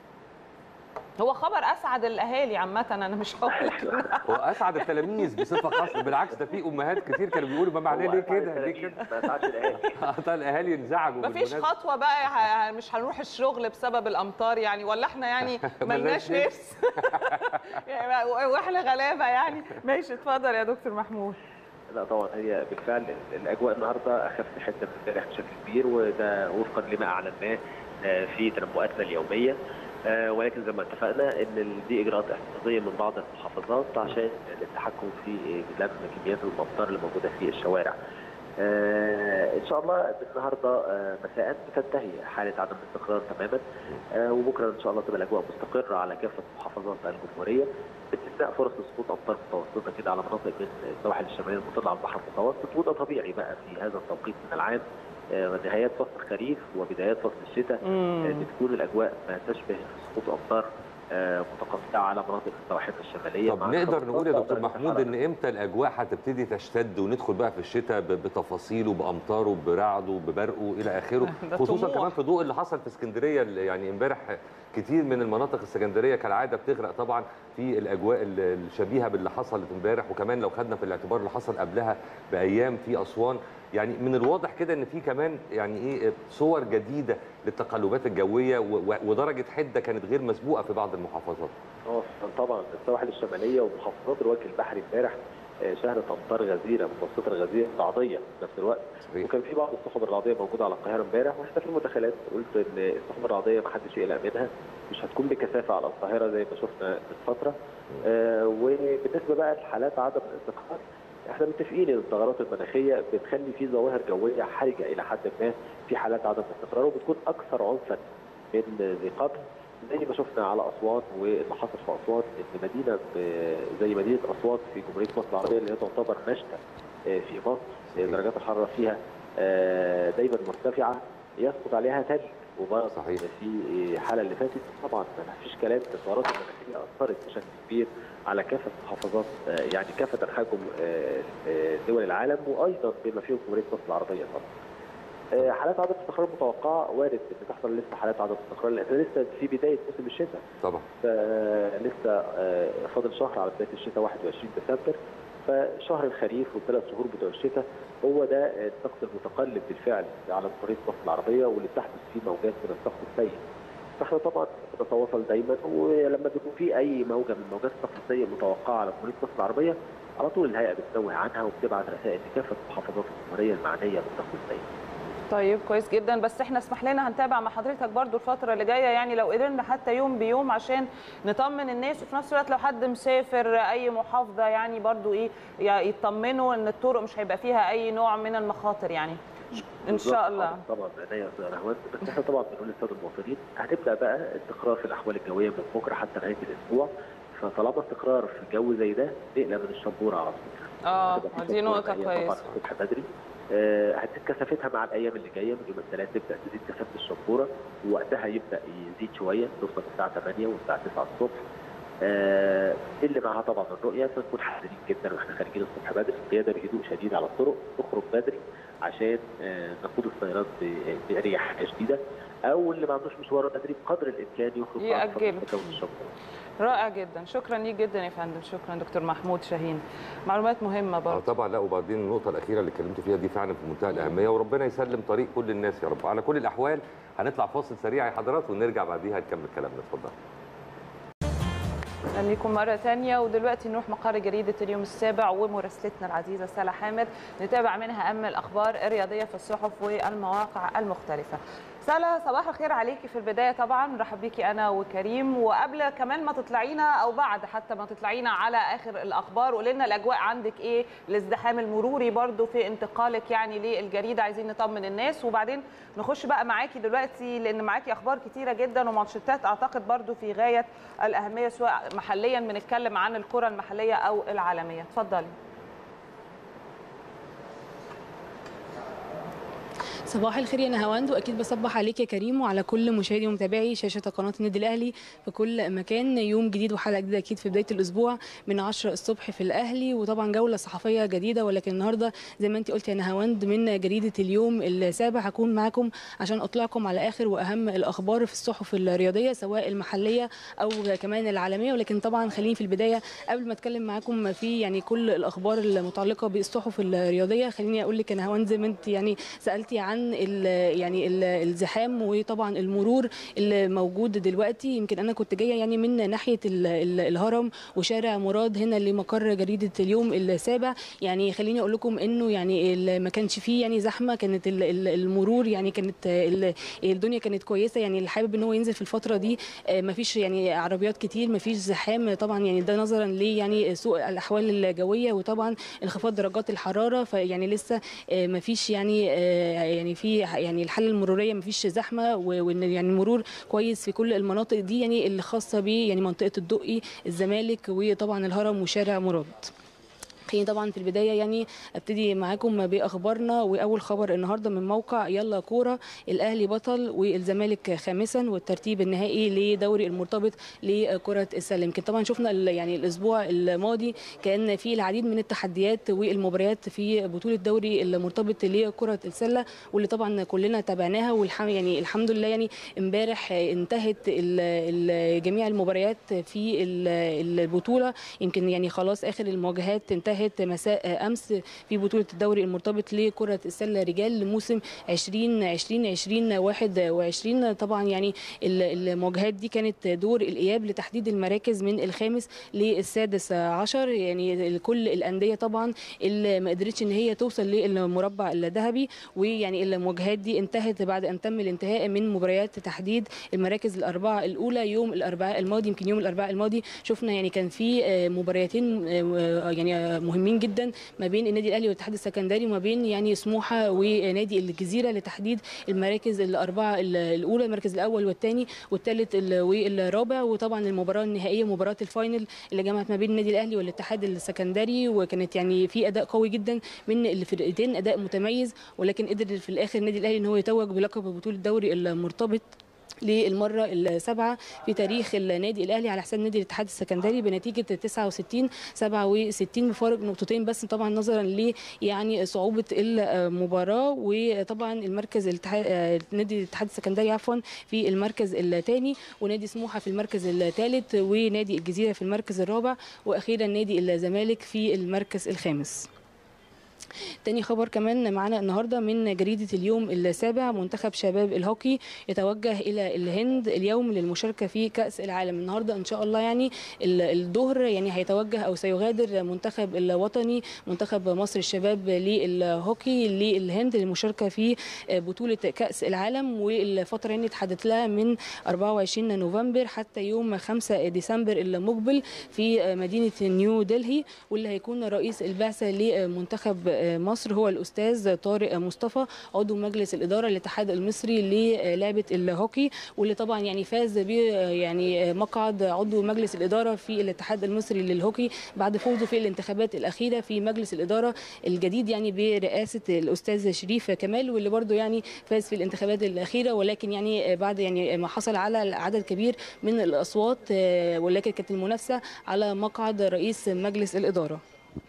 هو خبر اسعد الاهالي عامه انا مش هقول لك هو اسعد التلاميذ بصفه خاصه بالعكس ده في امهات كتير كانوا بيقولوا ما معناه هو ليه أسعد كده ليه التلاميذ، كده ما اسعدش الاهالي طيب الاهالي انزعجوا مفيش بالمناسبة. خطوه بقى ه- مش هنروح الشغل بسبب الامطار يعني ولا احنا يعني ملناش ملناش نفس يعني واحنا غلابه يعني ماشي اتفضل يا دكتور محمود لا طبعا هي بالفعل الاجواء النهارده اخف حته من امبارح بشكل كبير وده وفقا لما اعلناه آه، في تنبؤاتنا اليوميه آه، ولكن زي ما اتفقنا ان دي اجراءات احترازيه من بعض المحافظات عشان التحكم في لم كميات الامطار اللي موجوده في الشوارع. آه، ان شاء الله النهارده آه، مساء بتنتهي حاله عدم الاستقرار تماما آه، وبكره ان شاء الله تبقى الاجواء مستقره على كافه محافظات الجمهوريه باستثناء فرص لسقوط امطار متوسطه كده على مناطق من السواحل الشماليه المطله على البحر المتوسط وده طبيعي بقى في هذا التوقيت من العام آه، نهايات فصل الخريف وبدايات فصل الشتاء آه، بتكون الاجواء ما تشبه سقوط امطار آه، متقطعه على مناطق السواحل الشماليه طب مع نقدر انخفاضات نقول يا دكتور درجة محمود الحرارة. ان امتى الاجواء هتبتدي تشتد وندخل بقى في الشتاء ب- بتفاصيله بامطاره برعده ببرقه الى اخره ده خصوصا طموح. كمان في ضوء اللي حصل في اسكندريه اللي يعني امبارح كتير من المناطق السكندريه كالعاده بتغرق طبعا في الاجواء ال- الشبيهه باللي حصلت امبارح وكمان لو خدنا في الاعتبار اللي حصل قبلها بايام في اسوان يعني من الواضح كده ان في كمان يعني ايه صور جديده للتقلبات الجويه و- و- ودرجه حده كانت غير مسبوقه في بعض المحافظات اه طبعا السواحل الشماليه ومحافظات الوجه البحري امبارح آه، شهدت امطار غزيره متوسطه الغزيره رعديه في نفس الوقت صحيح. وكان في بعض السحب الرعديه موجوده على القاهره امبارح واحنا في المداخلات قلت ان السحب الرعديه ما حدش يقلق منها مش هتكون بكثافه على القاهره زي ما شفنا من فتره آه، وبالنسبه بقى لحالات عدم الاستقرار احنا متفقين ان التغيرات المناخيه بتخلي في ظواهر جويه حرجه الى حد ما في حالات عدم الاستقرار وبتكون اكثر عنفا من ذي قبل زي ما شفنا على اسوان واللي حصل في اسوان ان مدينه ب- زي مدينه اسوان في جمهوريه مصر العربيه اللي هي تعتبر مشتى آه، في مصر آه، درجات الحراره فيها آه، دايما مرتفعه يسقط عليها ثلج وبرد صحيح. في حاله اللي فاتت طبعا ما فيش كلام التغيرات المناخيه اثرت بشكل كبير على كافه محافظات آه، يعني كافه انحاء جم- آه، آه، دول العالم وايضا بما فيهم جمهوريه مصر العربيه طبعا. آه، حالات عدم استقرار متوقعه وارد ان تحصل لسه حالات عدم استقرار لان لسه في بدايه موسم الشتاء طبعا فلسه آه، فاضل شهر على بدايه الشتاء 21 ديسمبر فشهر الخريف والثلاث شهور بتوع الشتاء هو ده آه، الطقس المتقلب بالفعل على جمهوريه مصر العربيه واللي بتحدث فيه موجات من الطقس السيء. فاحنا طبعا بنتواصل دايما ولما بيكون في اي موجه من موجات الطقس السيء متوقعه على جمهوريه مصر العربيه على طول الهيئه بتنوه عنها وبتبعت رسائل لكافه محافظات الجمهوريه المعنيه بالطقس السيء. طيب كويس جدا بس احنا اسمح لنا هنتابع مع حضرتك برضو الفتره اللي جايه يعني لو قدرنا حتى يوم بيوم عشان نطمن الناس وفي نفس الوقت لو حد مسافر اي محافظه يعني برضو ايه ي- يطمنوا ان الطرق مش هيبقى فيها اي نوع من المخاطر يعني ان شاء بالظبط. الله طبعا عينيا يا استاذ رهوان بس احنا طبعا بنقول للساده المواطنين هتبدا بقى استقرار في الاحوال الجويه من بكره حتى نهايه الاسبوع فطالما استقرار في جو زي ده نقلق من الشبوره على طول اه هتبقى في دي شبورة نقطه مائية كويسه طبعا الصبح بدري آه، هتزيد كثافتها مع الايام اللي جايه من يوم الثلاث تبدا تزيد كثافه الشبوره ووقتها يبدا يزيد شويه توصل الساعه 8 والساعه 9 الصبح آه، اللي معاها طبعا الرؤيه فنكون حذرين جدا واحنا خارجين الصبح بدري قياده بهدوء شديد على الطرق نخرج بدري عشان آه، نقود السيارات ب- باريحيه شديده او اللي ما عندوش مشوار بدري بقدر الامكان يخرج بعد فترة يأجله. تكون الشبوره رائع جدا شكرا ليك جدا يا فندم شكرا دكتور محمود شاهين معلومات مهمه اه برضو طبعا لا وبعدين النقطه الاخيره اللي اتكلمت فيها دي فعلا في منتهى الاهميه وربنا يسلم طريق كل الناس يا رب على كل الاحوال هنطلع فاصل سريع يا حضرات ونرجع بعديها نكمل كلامنا اتفضل اهلا بكم مره ثانيه ودلوقتي نروح مقر جريده اليوم السابع ومراسلتنا العزيزه سلا حامد نتابع منها اهم الاخبار الرياضيه في الصحف والمواقع المختلفه سلا صباح الخير عليكي في البدايه طبعا نرحب بيكي انا وكريم وقبل كمان ما تطلعينا او بعد حتى ما تطلعينا على اخر الاخبار قولي لنا الاجواء عندك ايه الازدحام المروري برضو في انتقالك يعني للجريده عايزين نطمن الناس وبعدين نخش بقى معاكي دلوقتي لان معاكي اخبار كتيره جدا ومانشيتات اعتقد برضو في غايه الاهميه سواء محليا بنتكلم عن الكره المحليه او العالميه اتفضلي صباح الخير يا نهاوند واكيد بصبح عليك يا كريم وعلى كل مشاهدي ومتابعي شاشه قناه النادي الاهلي في كل مكان يوم جديد وحلقه جديده اكيد في بدايه الاسبوع من 10 الصبح في الاهلي وطبعا جوله صحفيه جديده ولكن النهارده زي ما انت قلت يا نهاوند من جريده اليوم السابع هكون معاكم عشان اطلعكم على اخر واهم الاخبار في الصحف الرياضيه سواء المحليه او كمان العالميه ولكن طبعا خليني في البدايه قبل ما اتكلم معاكم في يعني كل الاخبار المتعلقه بالصحف الرياضيه خليني اقول لك يا نهاوند زي ما انت يعني سالتي عن من ال- يعني ال- الزحام وطبعا المرور اللي موجود دلوقتي يمكن انا كنت جايه يعني من ناحيه ال- ال- الهرم وشارع مراد هنا لمقر جريده اليوم السابع يعني خليني اقول لكم انه يعني ال- ما كانش فيه يعني زحمه كانت ال- ال- المرور يعني كانت ال- الدنيا كانت كويسه يعني اللي حابب ان هو ينزل في الفتره دي ما فيش يعني عربيات كتير ما فيش زحام طبعا يعني ده نظرا ليه يعني سوء الاحوال الجويه وطبعا انخفاض درجات الحراره فيعني لسه ما فيش يعني يعني في يعني الحاله المروريه ما فيش زحمه و- وان يعني المرور كويس في كل المناطق دي يعني اللي خاصه ب يعني منطقه الدقي الزمالك وطبعا الهرم وشارع مراد خليني طبعا في البدايه يعني ابتدي معاكم باخبارنا واول خبر النهارده من موقع يلا كوره الاهلي بطل والزمالك خامسا والترتيب النهائي لدوري المرتبط لكره السله يمكن طبعا شفنا ال- يعني الاسبوع الماضي كان في العديد من التحديات والمباريات في بطوله دوري المرتبط لكره السله واللي طبعا كلنا تابعناها والحمد يعني الحمد لله يعني امبارح انتهت ال- ال- جميع المباريات في ال- البطوله يمكن يعني خلاص اخر المواجهات انتهت مساء امس في بطوله الدوري المرتبط لكره السله رجال لموسم 2020 2021 طبعا يعني ال- المواجهات دي كانت دور الاياب لتحديد المراكز من الخامس للسادس عشر يعني كل الانديه طبعا اللي ما قدرتش ان هي توصل للمربع الذهبي ويعني المواجهات دي انتهت بعد ان تم الانتهاء من مباريات تحديد المراكز الاربعه الاولى يوم الاربعاء الماضي يمكن يوم الاربعاء الماضي شفنا يعني كان في آه، مباريتين آه، يعني آه، مهمين جدا ما بين النادي الاهلي والاتحاد السكندري وما بين يعني سموحه ونادي الجزيره لتحديد المراكز الاربعه ال- الاولى المركز الاول والثاني والثالث ال- والرابع وطبعا المباراه النهائيه مباراه الفاينل اللي جمعت ما بين النادي الاهلي والاتحاد السكندري وكانت يعني في اداء قوي جدا من الفرقتين اداء متميز ولكن قدر في الاخر النادي الاهلي ان هو يتوج بلقب بطوله الدوري المرتبط للمره السابعه في تاريخ النادي الاهلي على حساب نادي الاتحاد السكندري بنتيجه 69 67 بفارق نقطتين بس طبعا نظرا ل يعني صعوبه المباراه وطبعا المركز الاتحاد آه، نادي الاتحاد السكندري عفوا في المركز الثاني ونادي سموحه في المركز الثالث ونادي الجزيره في المركز الرابع واخيرا نادي الزمالك في المركز الخامس تاني خبر كمان معانا النهارده من جريده اليوم السابع منتخب شباب الهوكي يتوجه الى الهند اليوم للمشاركه في كاس العالم النهارده ان شاء الله يعني ال- الظهر يعني هيتوجه او سيغادر منتخب الوطني منتخب مصر الشباب للهوكي للهند للمشاركه في بطوله كاس العالم والفتره يعني اتحدد لها من 24 نوفمبر حتى يوم 5 ديسمبر المقبل في مدينه نيو دلهي واللي هيكون رئيس البعثه لمنتخب مصر هو الاستاذ طارق مصطفى عضو مجلس الاداره للاتحاد المصري للعبه الهوكي واللي طبعا يعني فاز ب يعني مقعد عضو مجلس الاداره في الاتحاد المصري للهوكي بعد فوزه في الانتخابات الاخيره في مجلس الاداره الجديد يعني برئاسه الاستاذ شريف كمال واللي برضه يعني فاز في الانتخابات الاخيره ولكن يعني بعد يعني ما حصل على عدد كبير من الاصوات آه، ولكن كانت المنافسه على مقعد رئيس مجلس الاداره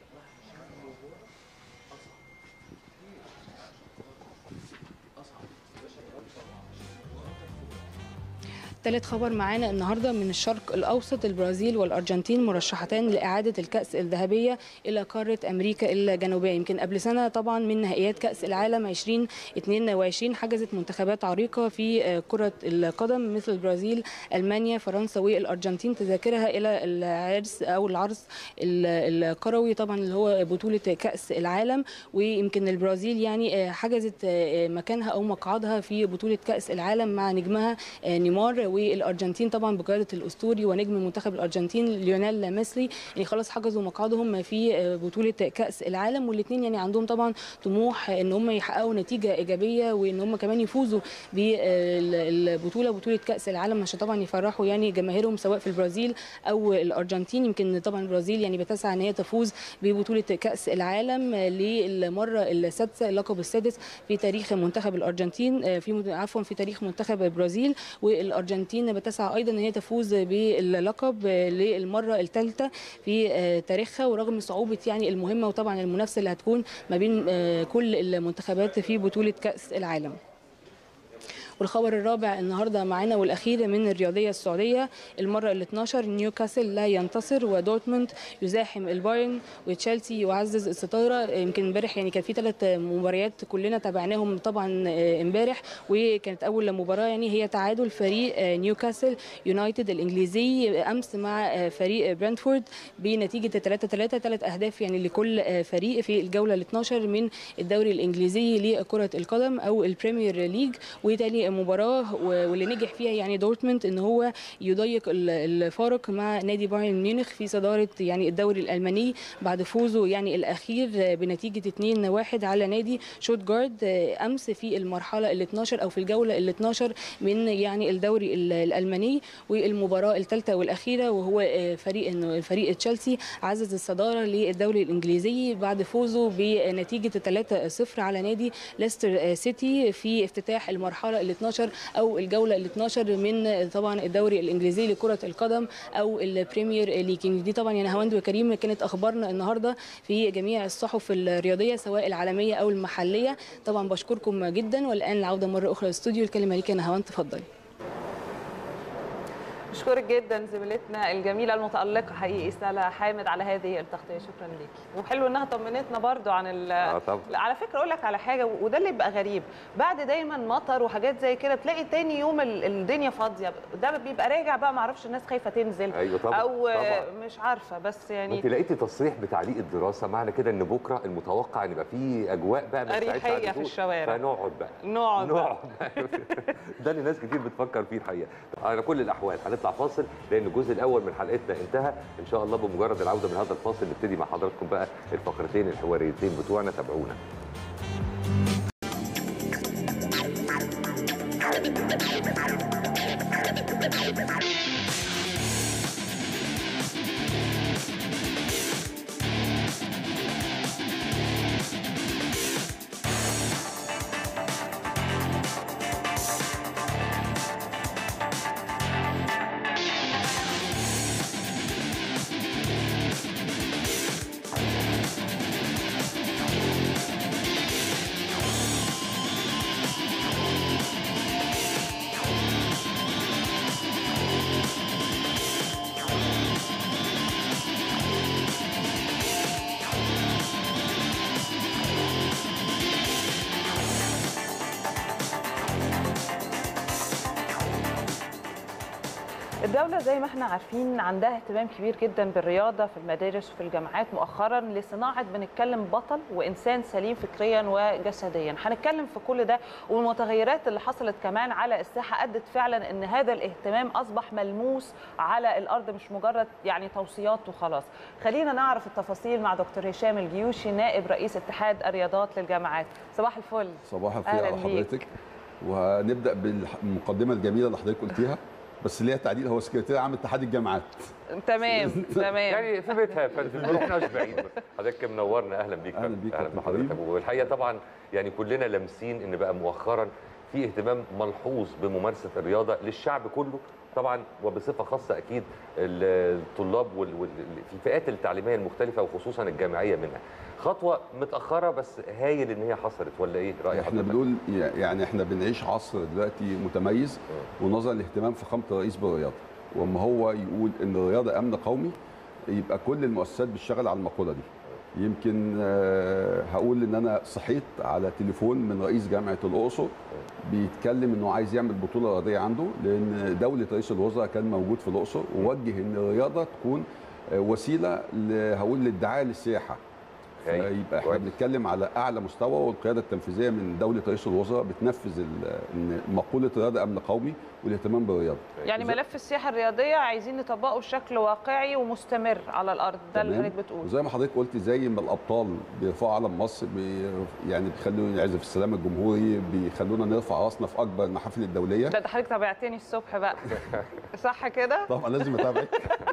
ثالث خبر معانا النهارده من الشرق الاوسط البرازيل والارجنتين مرشحتان لاعاده الكاس الذهبيه الى قاره امريكا الجنوبيه يمكن قبل سنه طبعا من نهائيات كاس العالم 2022 حجزت منتخبات عريقه في كره القدم مثل البرازيل المانيا فرنسا والارجنتين تذاكرها الى العرس او العرس ال- الكروي طبعا اللي هو بطوله كاس العالم ويمكن البرازيل يعني حجزت مكانها او مقعدها في بطوله كاس العالم مع نجمها نيمار والارجنتين طبعا بقياده الاسطوري ونجم منتخب الارجنتين ليونيل ميسي يعني خلاص حجزوا مقعدهم في بطوله كاس العالم والاثنين يعني عندهم طبعا طموح ان هم يحققوا نتيجه ايجابيه وان هم كمان يفوزوا بالبطوله بطوله كاس العالم عشان طبعا يفرحوا يعني جماهيرهم سواء في البرازيل او الارجنتين يمكن طبعا البرازيل يعني بتسعى ان هي تفوز ببطوله كاس العالم للمره السادسه اللقب السادس في تاريخ منتخب الارجنتين في عفوا في تاريخ منتخب البرازيل والارجنتين بتسعى ايضا ان هي تفوز باللقب للمره الثالثه في تاريخها ورغم صعوبه يعني المهمه وطبعا المنافسه اللي هتكون ما بين كل المنتخبات في بطوله كاس العالم والخبر الرابع النهارده معانا والاخير من الرياضيه السعوديه المره ال 12 نيوكاسل لا ينتصر ودورتموند يزاحم البايرن وتشيلسي يعزز الستاره يمكن امبارح يعني كان في ثلاث مباريات كلنا تابعناهم طبعا آه، امبارح وكانت اول مباراه يعني هي تعادل فريق آه، نيوكاسل يونايتد الانجليزي امس مع آه، فريق برنتفورد بنتيجه 3 3 ثلاث اهداف يعني لكل آه، فريق في الجوله ال 12 من الدوري الانجليزي لكره القدم او البريمير ليج وتاني مباراه و- واللي نجح فيها يعني دورتموند ان هو يضيق ال- الفارق مع نادي بايرن ميونخ في صداره يعني الدوري الالماني بعد فوزه يعني الاخير آه، بنتيجه 2-1 على نادي شوتجارد آه، امس في المرحله ال 12 او في الجوله ال 12 من يعني الدوري ال- الالماني والمباراه الثالثه والاخيره وهو آه، فريق انه فريق تشيلسي عزز الصداره للدوري الانجليزي بعد فوزه بنتيجه 3-0 على نادي ليستر آه، سيتي في افتتاح المرحله ال 12 او الجوله ال 12 من آه، طبعا الدوري الانجليزي لكره القدم او البريمير ليج دي طبعا يعني هواند وكريم كانت اخبارنا النهارده في جميع الصحف الرياضيه سواء العالميه او المحليه طبعا بشكركم جدا والان العوده مره اخرى للاستوديو الكلمه ليك يا هواند تفضلي بشكرك جدا زميلتنا الجميله المتالقه حقيقي سلا حامد على هذه التغطيه شكرا ليكي وحلو انها طمنتنا برضو عن ال آه طبعا. على فكره اقول لك على حاجه وده اللي بيبقى غريب بعد دايما مطر وحاجات زي كده تلاقي تاني يوم ال- الدنيا فاضيه ده بيبقى راجع بقى ما اعرفش الناس خايفه تنزل أيوة طبعاً، او طبعاً. مش عارفه بس ما يعني انت لقيتي تصريح بتعليق الدراسه معنى كده ان بكره المتوقع ان يبقى في اجواء بقى ما تساعدش أريحية على في الهدوء. الشوارع. فنقعد بقى نقعد بقى. نقعد ده اللي ناس كتير بتفكر فيه الحقيقه على كل الاحوال هنطلع فاصل لان الجزء الاول من حلقتنا انتهى ان شاء الله بمجرد العوده من هذا الفاصل نبتدي مع حضراتكم بقى الفقرتين الحواريتين بتوعنا تابعونا الدولة زي ما احنا عارفين عندها اهتمام كبير جدا بالرياضة في المدارس وفي الجامعات مؤخرا لصناعة بنتكلم بطل وإنسان سليم فكريا وجسديا هنتكلم في كل ده والمتغيرات اللي حصلت كمان على الساحة أدت فعلا أن هذا الاهتمام أصبح ملموس على الأرض مش مجرد يعني توصيات وخلاص خلينا نعرف التفاصيل مع دكتور هشام الجيوشي نائب رئيس اتحاد الرياضات للجامعات صباح الفل صباح الخير أهلاً على بيك. حضرتك وهنبدا بالمقدمه الجميله اللي حضرتك قلتيها بس ليها تعديل هو سكرتير عام اتحاد الجامعات تمام تمام يعني في بيتها يا فندم ما رحناش بعيد حضرتك منورنا اهلا بيك أهلاً بيك يا اهلا كابتن بحضرتك كريم. والحقيقه طبعا يعني كلنا لامسين ان بقى مؤخرا في اهتمام ملحوظ بممارسه الرياضه للشعب كله طبعا وبصفه خاصه اكيد الطلاب وال... وال... في الفئات التعليميه المختلفه وخصوصا الجامعيه منها خطوه متاخره بس هايل ان هي حصلت ولا ايه راي احنا حضرتك؟ بنقول يعني احنا بنعيش عصر دلوقتي متميز ونظرا لاهتمام فخامه الرئيس بالرياضه واما هو يقول ان الرياضه امن قومي يبقى كل المؤسسات بتشتغل على المقوله دي يمكن آه، هقول ان انا صحيت على تليفون من رئيس جامعه الاقصر بيتكلم انه عايز يعمل بطوله رياضيه عنده لان دوله رئيس الوزراء كان موجود في الاقصر ووجه ان الرياضه تكون آه، وسيله ل- هقول للدعايه للسياحه هايل. يبقى احنا كويس. بنتكلم على اعلى مستوى والقياده التنفيذيه من دوله رئيس الوزراء بتنفذ ال- ان مقوله الرياضه امن قومي والاهتمام بالرياضه يعني ملف السياحه الرياضيه عايزين نطبقه بشكل واقعي ومستمر على الارض ده اللي تمام؟ حضرتك بتقول وزي ما حضرتك قلت زي ما الابطال بيرفعوا علم مصر بي يعني بيخلونا نعزف السلام الجمهوري بيخلونا نرفع راسنا في اكبر المحافل الدوليه ده ده حضرتك تابعتني الصبح بقى صح كده طبعا لازم اتابعك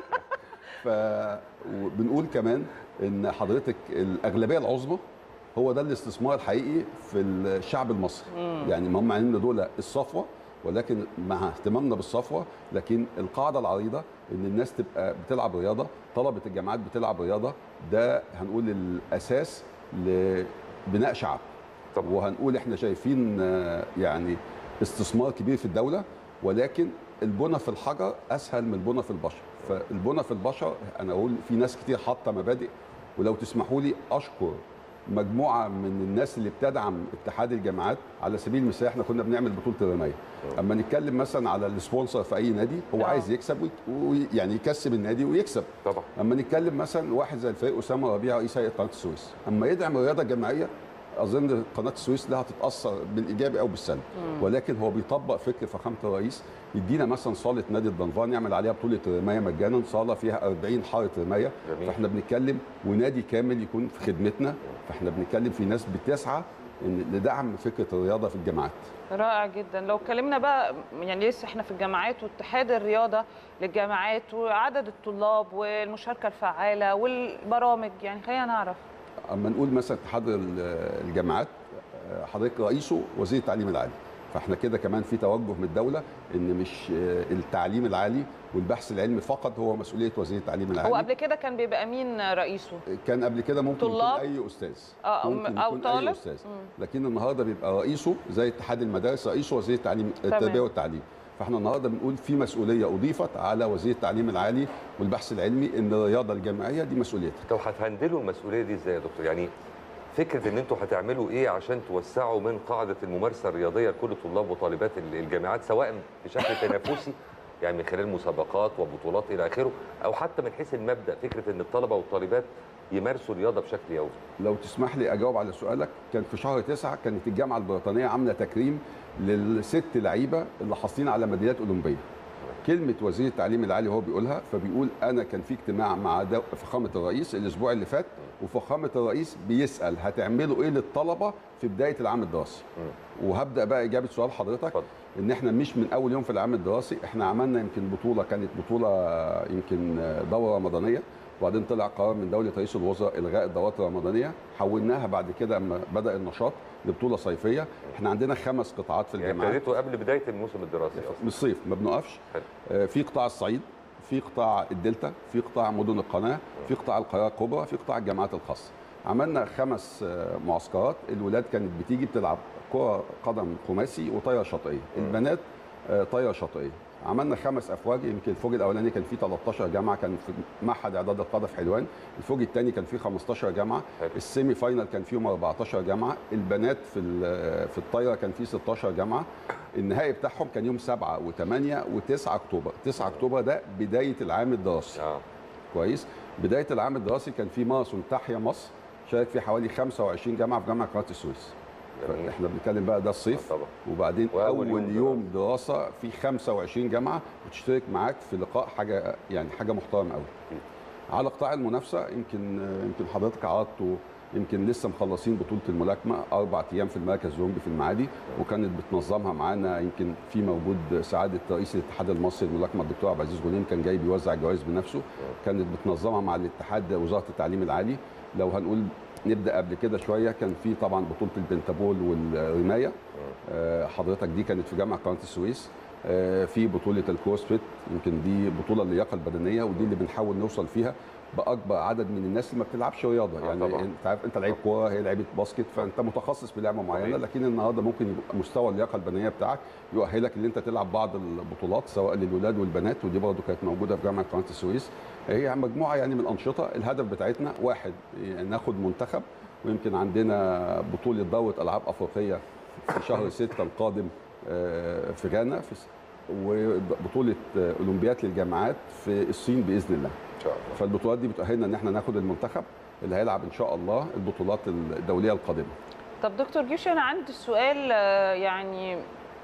فبنقول كمان ان حضرتك الاغلبيه العظمى هو ده الاستثمار الحقيقي في الشعب المصري يعني ما هم عاملين دول الصفوه ولكن مع اهتمامنا بالصفوه لكن القاعده العريضه ان الناس تبقى بتلعب رياضه طلبه الجامعات بتلعب رياضه ده هنقول الاساس لبناء شعب طب. وهنقول احنا شايفين آه، يعني استثمار كبير في الدوله ولكن البنى في الحجر اسهل من البنى في البشر فالبنى في البشر انا اقول في ناس كتير حاطه مبادئ ولو تسمحوا لي اشكر مجموعه من الناس اللي بتدعم اتحاد الجامعات على سبيل المثال احنا كنا بنعمل بطوله الرمايه اما نتكلم مثلا على السبونسر في اي نادي هو آه. عايز يكسب ويعني يكسب النادي ويكسب طبعا اما نتكلم مثلا واحد زي الفريق اسامه ربيع رئيس هيئه قناه السويس اما يدعم الرياضه الجماعيه اظن قناه السويس لها تتاثر بالايجابي او بالسلب ولكن هو بيطبق فكر فخامه الرئيس يدينا مثلا صاله نادي الدنفان يعمل عليها بطوله رمايه مجانا صاله فيها 40 حاره رمايه جميل. فاحنا بنتكلم ونادي كامل يكون في خدمتنا فاحنا بنتكلم في ناس بتسعى إن لدعم فكره الرياضه في الجامعات رائع جدا لو اتكلمنا بقى يعني لسه احنا في الجامعات واتحاد الرياضه للجامعات وعدد الطلاب والمشاركه الفعاله والبرامج يعني خلينا نعرف اما نقول مثلا اتحاد ال- الجامعات آه، حضرتك رئيسه وزير التعليم العالي فاحنا كده كمان في توجه من الدوله ان مش آه، التعليم العالي والبحث العلمي فقط هو مسؤوليه وزير التعليم هو العالي قبل كده كان بيبقى مين رئيسه كان قبل كده ممكن طلاب؟ يكون اي استاذ آه، أو- ممكن أو يكون طالب؟ اي استاذ مم. لكن النهارده بيبقى رئيسه زي اتحاد المدارس رئيسه وزير التعليم التربيه والتعليم فاحنا النهارده بنقول في مسؤوليه اضيفت على وزير التعليم العالي والبحث العلمي ان الرياضه الجامعيه دي مسؤوليتها طب هتهندلوا المسؤوليه دي ازاي يا دكتور يعني فكره ان انتوا هتعملوا ايه عشان توسعوا من قاعده الممارسه الرياضيه لكل طلاب وطالبات ال- الجامعات سواء بشكل تنافسي يعني من خلال مسابقات وبطولات الى اخره او حتى من حيث المبدا فكره ان الطلبه والطالبات يمارسوا الرياضه بشكل يومي لو تسمح لي اجاوب على سؤالك كان في شهر تسعة كانت الجامعه البريطانيه عامله تكريم للست لعيبه اللي حاصلين على ميداليات اولمبيه كلمه وزير التعليم العالي وهو بيقولها فبيقول انا كان في اجتماع مع دو- فخامه الرئيس الاسبوع اللي فات وفخامه الرئيس بيسال هتعملوا ايه للطلبه في بدايه العام الدراسي وهبدا بقى اجابه سؤال حضرتك اتفضل. ان احنا مش من اول يوم في العام الدراسي احنا عملنا يمكن بطوله كانت بطوله يمكن دوره رمضانيه وبعدين طلع قرار من دوله رئيس الوزراء الغاء الدورات الرمضانيه حولناها بعد كده اما بدا النشاط لبطوله صيفيه احنا عندنا خمس قطاعات في يعني الجامعات ابتديتوا قبل بدايه الموسم الدراسي اصلا من الصيف ما بنقفش حلو. آه، في قطاع الصعيد في قطاع الدلتا في قطاع مدن القناه في قطاع القاهره الكبرى في قطاع الجامعات الخاصه عملنا خمس آه، معسكرات الولاد كانت بتيجي بتلعب كره قدم خماسي وطايره شاطئيه البنات آه، طايره شاطئيه عملنا خمس افواج يمكن الفوج الاولاني كان فيه 13 جامعه كان في معهد اعداد القاده في حلوان الفوج الثاني كان فيه 15 جامعه حلو. السيمي فاينل كان فيهم 14 جامعه البنات في ال- في الطايره كان فيه 16 جامعه النهائي بتاعهم كان يوم 7 و8 و9 اكتوبر 9 اكتوبر ده بدايه العام الدراسي اه كويس بدايه العام الدراسي كان في ماراثون تحيا مصر شارك فيه حوالي 25 جامعه في جامعه قناه السويس جميل. احنا بنتكلم بقى ده الصيف آه طبعا. وبعدين وأول اول يوم يوم, دراسه في 25 جامعه بتشترك معاك في لقاء حاجه يعني حاجه محترمه قوي أكيد. على قطاع المنافسه يمكن يمكن حضرتك عرضته يمكن لسه مخلصين بطوله الملاكمه اربع ايام في المركز الاولمبي في المعادي وكانت بتنظمها معانا يمكن في موجود سعاده رئيس الاتحاد المصري للملاكمه الدكتور عبد العزيز غنيم كان جاي بيوزع الجوائز بنفسه كانت بتنظمها مع الاتحاد وزاره التعليم العالي لو هنقول نبدا قبل كده شويه كان في طبعا بطوله البنتابول والرمايه آه، حضرتك دي كانت في جامعه قناه السويس آه، في بطوله الكروسفيت يمكن دي بطوله اللياقه البدنيه ودي اللي بنحاول نوصل فيها باكبر عدد من الناس اللي ما بتلعبش رياضه آه، يعني طبعاً. انت عارف انت لعيب كوره هي لعيبه باسكت فانت متخصص في لعبه معينه صحيح. لكن النهارده ممكن يبقى مستوى اللياقه البدنيه بتاعك يؤهلك ان انت تلعب بعض البطولات سواء للولاد والبنات ودي برضه كانت موجوده في جامعه قناه السويس هي مجموعه يعني من الانشطه الهدف بتاعتنا واحد ناخد منتخب ويمكن عندنا بطوله دوره العاب افريقيه في شهر 6 القادم آه، في غانا في س- وبطوله آه، اولمبياد للجامعات في الصين باذن الله ان شاء الله فالبطولات دي بتؤهلنا ان احنا ناخد المنتخب اللي هيلعب ان شاء الله البطولات الدوليه القادمه طب دكتور جيوشي انا عندي سؤال آه، يعني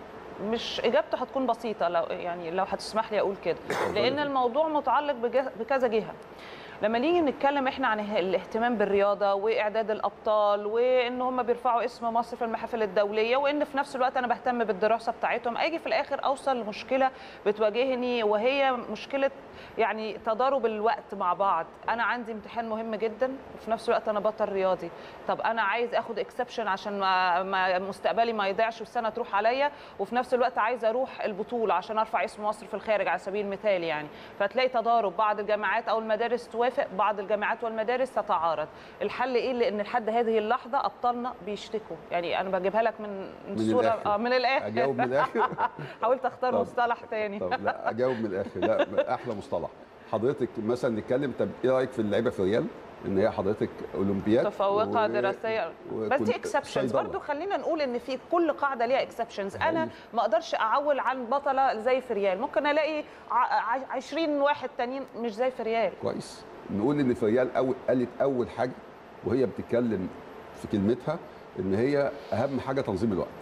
مش اجابته هتكون بسيطه لو يعني لو هتسمح لي اقول كده لان الموضوع متعلق بجه- بكذا جهه لما نيجي نتكلم احنا عن الاهتمام بالرياضه واعداد الابطال وان هم بيرفعوا اسم مصر في المحافل الدوليه وان في نفس الوقت انا بهتم بالدراسه بتاعتهم اجي في الاخر اوصل لمشكله بتواجهني وهي مشكله يعني تضارب الوقت مع بعض انا عندي امتحان مهم جدا وفي نفس الوقت انا بطل رياضي طب انا عايز اخد اكسبشن عشان ما ما مستقبلي ما يضيعش والسنه تروح عليا وفي نفس الوقت عايز اروح البطوله عشان ارفع اسم مصر في الخارج على سبيل المثال يعني فتلاقي تضارب بعض الجامعات او المدارس توافق توافق بعض الجامعات والمدارس تتعارض الحل ايه لان لحد هذه اللحظه ابطالنا بيشتكوا يعني انا بجيبها لك من من الصوره الآخر. اه من الاخر اجاوب من الاخر حاولت اختار طب- مصطلح تاني طب لا اجاوب من الاخر لا احلى مصطلح حضرتك مثلا نتكلم طب ايه رايك في اللعيبه في ريال ان هي حضرتك اولمبياد متفوقه و- دراسيا بس دي وكنت اكسبشنز صيدلة. برضو خلينا نقول ان في كل قاعده ليها اكسبشنز انا حقيقي. ما اقدرش اعول عن بطله زي في ريال ممكن الاقي ع- ع- 20 واحد تانيين مش زي في ريال كويس نقول ان في ريال أول قالت اول حاجه وهي بتتكلم في كلمتها ان هي اهم حاجه تنظيم الوقت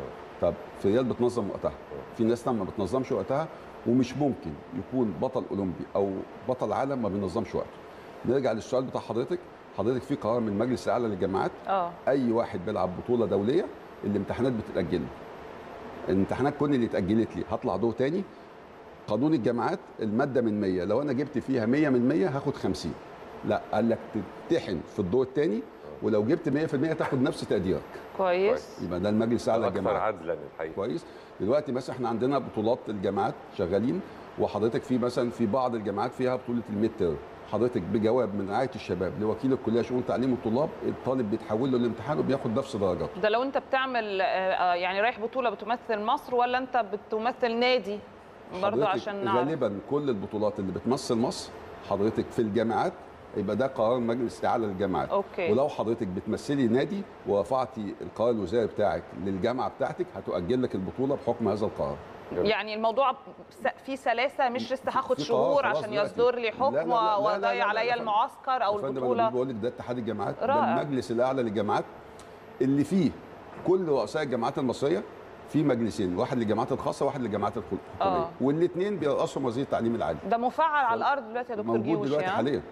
طب في ريال بتنظم وقتها في ناس تانية ما بتنظمش وقتها ومش ممكن يكون بطل اولمبي او بطل عالم ما بينظمش وقته نرجع للسؤال بتاع حضرتك حضرتك في قرار من المجلس الاعلى للجامعات اه اي واحد بيلعب بطوله دوليه الامتحانات بتتاجل له. الامتحانات كل اللي اتاجلت لي هطلع دور تاني قانون الجامعات الماده من 100 لو انا جبت فيها 100 من 100 هاخد 50 لا قال لك تمتحن في الدور الثاني ولو جبت 100% تاخد نفس تقديرك كويس يبقى ده المجلس الاعلى اكثر للجامعات عدلا الحقيقه كويس دلوقتي مثلا احنا عندنا بطولات الجامعات شغالين وحضرتك في مثلا في بعض الجامعات فيها بطوله الميد تيرم حضرتك بجواب من رعايه الشباب لوكيل الكليه شؤون تعليم الطلاب الطالب بيتحول له الامتحان وبياخد نفس درجاته ده لو انت بتعمل آه، آه، يعني رايح بطوله بتمثل مصر ولا انت بتمثل نادي برضو حضرتك عشان نعرف غالبا كل البطولات اللي بتمثل مصر حضرتك في الجامعات يبقى ده قرار مجلس الاعلى للجامعات أوكي. ولو حضرتك بتمثلي نادي ورفعتي القرار الوزاري بتاعك للجامعه بتاعتك هتؤجل لك البطوله بحكم هذا القرار يعني الموضوع س- في سلاسه مش لسه هاخد في شهور قرار خلاص عشان دلوقتي. يصدر لي لا، حكم لا، لا، لا، لا، لا، واضيع لا، عليا يا فندم. المعسكر او يا فندم البطوله انا بقول لك ده اتحاد الجامعات ده رائع. المجلس الاعلى للجامعات اللي فيه كل رؤساء الجامعات المصريه في مجلسين واحد للجامعات الخاصه وواحد للجامعات الحكوميه آه. والاثنين بيرأسهم وزير التعليم العالي ده مفعل على الارض دلوقتي يا دكتور موجود جيوش دلوقتي يعني حاليا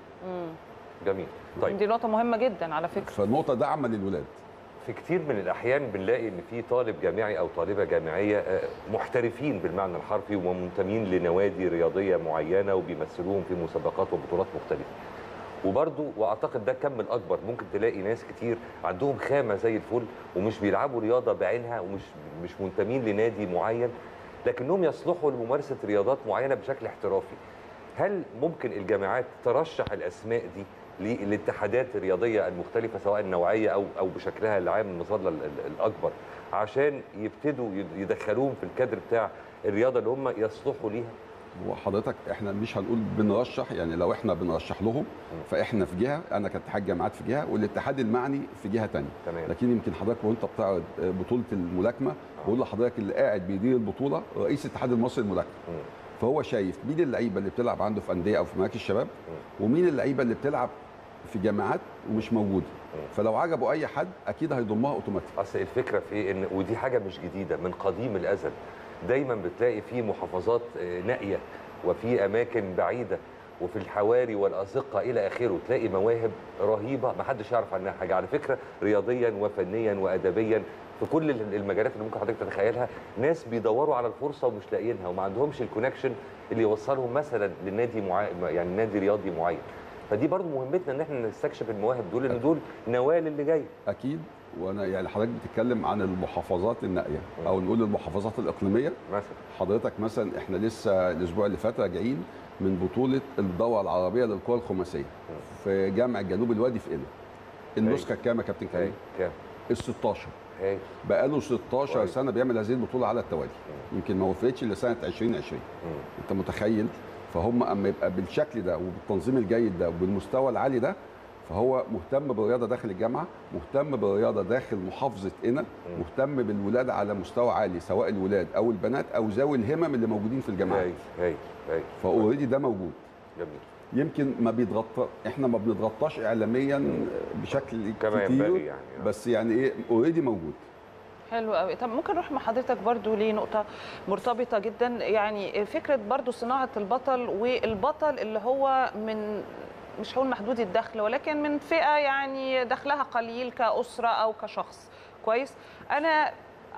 جميل طيب دي نقطه مهمه جدا على فكره فالنقطه داعمه للولاد في كتير من الاحيان بنلاقي ان في طالب جامعي او طالبه جامعيه آه، محترفين بالمعنى الحرفي ومنتمين لنوادي رياضيه معينه وبيمثلوهم في مسابقات وبطولات مختلفه وبرضو واعتقد ده الكم الاكبر ممكن تلاقي ناس كتير عندهم خامه زي الفل ومش بيلعبوا رياضه بعينها ومش مش منتمين لنادي معين لكنهم يصلحوا لممارسه رياضات معينه بشكل احترافي هل ممكن الجامعات ترشح الاسماء دي للاتحادات الرياضيه المختلفه سواء النوعيه او او بشكلها العام المظله ال- ال- الاكبر عشان يبتدوا يد- يدخلوهم في الكادر بتاع الرياضه اللي هم يصلحوا ليها وحضرتك احنا مش هنقول بنرشح يعني لو احنا بنرشح لهم فاحنا في جهه انا كاتحاد جامعات في جهه والاتحاد المعني في جهه ثانيه تمام لكن يمكن حضرتك وانت بتعرض بطوله الملاكمه بقول لحضرتك اللي قاعد بيدير البطوله رئيس الاتحاد المصري للملاكمه مم. فهو شايف مين اللعيبه اللي بتلعب عنده في انديه او في مراكز الشباب ومين اللعيبه اللي بتلعب في جامعات ومش موجوده فلو عجبه اي حد اكيد هيضمها اوتوماتيك اصل الفكره في إيه؟ ان ودي حاجه مش جديده من قديم الازل دايما بتلاقي في محافظات آه، نائيه وفي اماكن بعيده وفي الحواري والازقه الى اخره تلاقي مواهب رهيبه ما حدش يعرف عنها حاجه على فكره رياضيا وفنيا وادبيا في كل ال- المجالات اللي ممكن حضرتك تتخيلها ناس بيدوروا على الفرصه ومش لاقيينها وما عندهمش الكونكشن اللي يوصلهم مثلا لنادي معين يعني نادي رياضي معين فدي برضو مهمتنا ان احنا نستكشف المواهب دول لان دول نوال اللي جاي اكيد وانا يعني حضرتك بتتكلم عن المحافظات النائيه او نقول المحافظات الاقليميه مثلا حضرتك مثلا احنا لسه الاسبوع اللي فات راجعين من بطوله الدوره العربيه للقوى الخماسيه في جامع جنوب الوادي في قنا النسخه الكام يا كابتن هاي كريم؟ كام ال 16 هاي بقاله 16 كويس. سنه بيعمل هذه البطوله على التوالي يمكن ما وفقتش الا سنه 2020 مم. انت متخيل فهم اما يبقى بالشكل ده وبالتنظيم الجيد ده وبالمستوى العالي ده فهو مهتم بالرياضه داخل الجامعه مهتم بالرياضه داخل محافظه قنا مهتم بالولاده على مستوى عالي سواء الولاد او البنات او ذوي الهمم اللي موجودين في الجامعات هاي هاي هاي فاوريدي ده موجود جميل يمكن ما بيتغطى احنا ما بنتغطاش اعلاميا بشكل كما كتير ينبغي يعني آه. بس يعني ايه اوريدي موجود حلو قوي طب ممكن نروح مع حضرتك برضو لنقطة مرتبطة جدا يعني فكرة برضو صناعة البطل والبطل اللي هو من مش هقول محدود الدخل ولكن من فئة يعني دخلها قليل كأسرة أو كشخص كويس أنا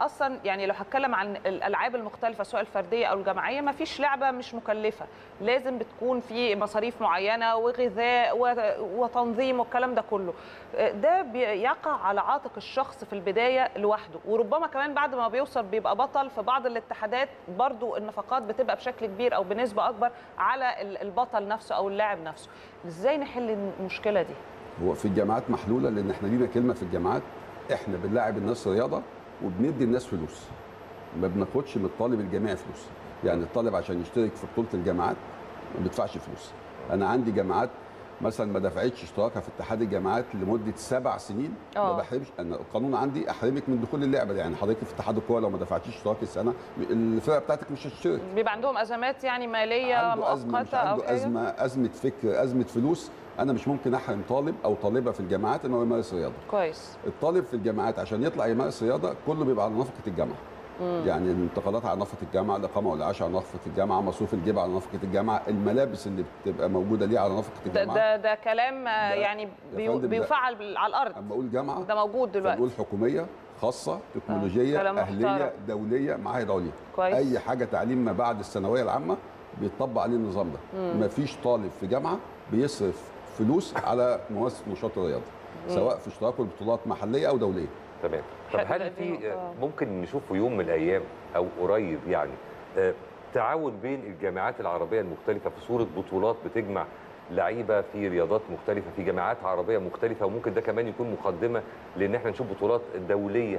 اصلا يعني لو هتكلم عن الالعاب المختلفه سواء الفرديه او الجماعيه ما فيش لعبه مش مكلفه لازم بتكون في مصاريف معينه وغذاء و- وتنظيم والكلام ده كله ده بيقع على عاتق الشخص في البدايه لوحده وربما كمان بعد ما بيوصل بيبقى بطل في بعض الاتحادات برضو النفقات بتبقى بشكل كبير او بنسبه اكبر على ال- البطل نفسه او اللاعب نفسه ازاي نحل المشكله دي هو في الجامعات محلوله لان احنا لينا كلمه في الجامعات احنا بنلاعب الناس رياضه وبندي الناس فلوس ما بناخدش من الطالب الجامعي فلوس يعني الطالب عشان يشترك في بطوله الجامعات ما بيدفعش فلوس انا عندي جامعات مثلا ما دفعتش اشتراكها في اتحاد الجامعات لمده سبع سنين ما آه. بحرمش انا القانون عندي احرمك من دخول اللعبه دي. يعني حضرتك في اتحاد الكوره لو ما دفعتيش اشتراك السنه الفرقه بتاعتك مش هتشترك بيبقى عندهم ازمات يعني ماليه عنده ازمه مش مؤقته او عنده حاجه ازمه ازمه فكر ازمه فلوس انا مش ممكن احرم طالب او طالبه في الجامعات انه يمارس رياضه كويس الطالب في الجامعات عشان يطلع يمارس رياضه كله بيبقى على نفقه الجامعه يعني الانتقالات على نفقه الجامعه الاقامه والعيش على نفقه الجامعه مصروف الجيب على نفقه الجامعه الملابس اللي بتبقى موجوده ليه على نفقه ده الجامعه ده, ده كلام آه، ده- يعني يا بيو- فندم ده- بيفعل بال- على الارض اما اقول جامعه ده موجود دلوقتي فنقول حكوميه خاصه تكنولوجيه كلام اهليه محترم. دوليه معاهد عليا كويس. اي حاجه تعليم ما بعد الثانويه العامه بيطبق عليه النظام ده ما فيش طالب في جامعه بيصرف فلوس على ممارسه نشاط الرياضه سواء في اشتراكه لبطولات محليه او دوليه تمام طب حلو هل دي في نقطة. ممكن نشوف في يوم من الايام او قريب يعني آه، تعاون بين الجامعات العربيه المختلفه في صوره بطولات بتجمع لعيبه في رياضات مختلفه في جامعات عربيه مختلفه وممكن ده كمان يكون مقدمه لان احنا نشوف بطولات دوليه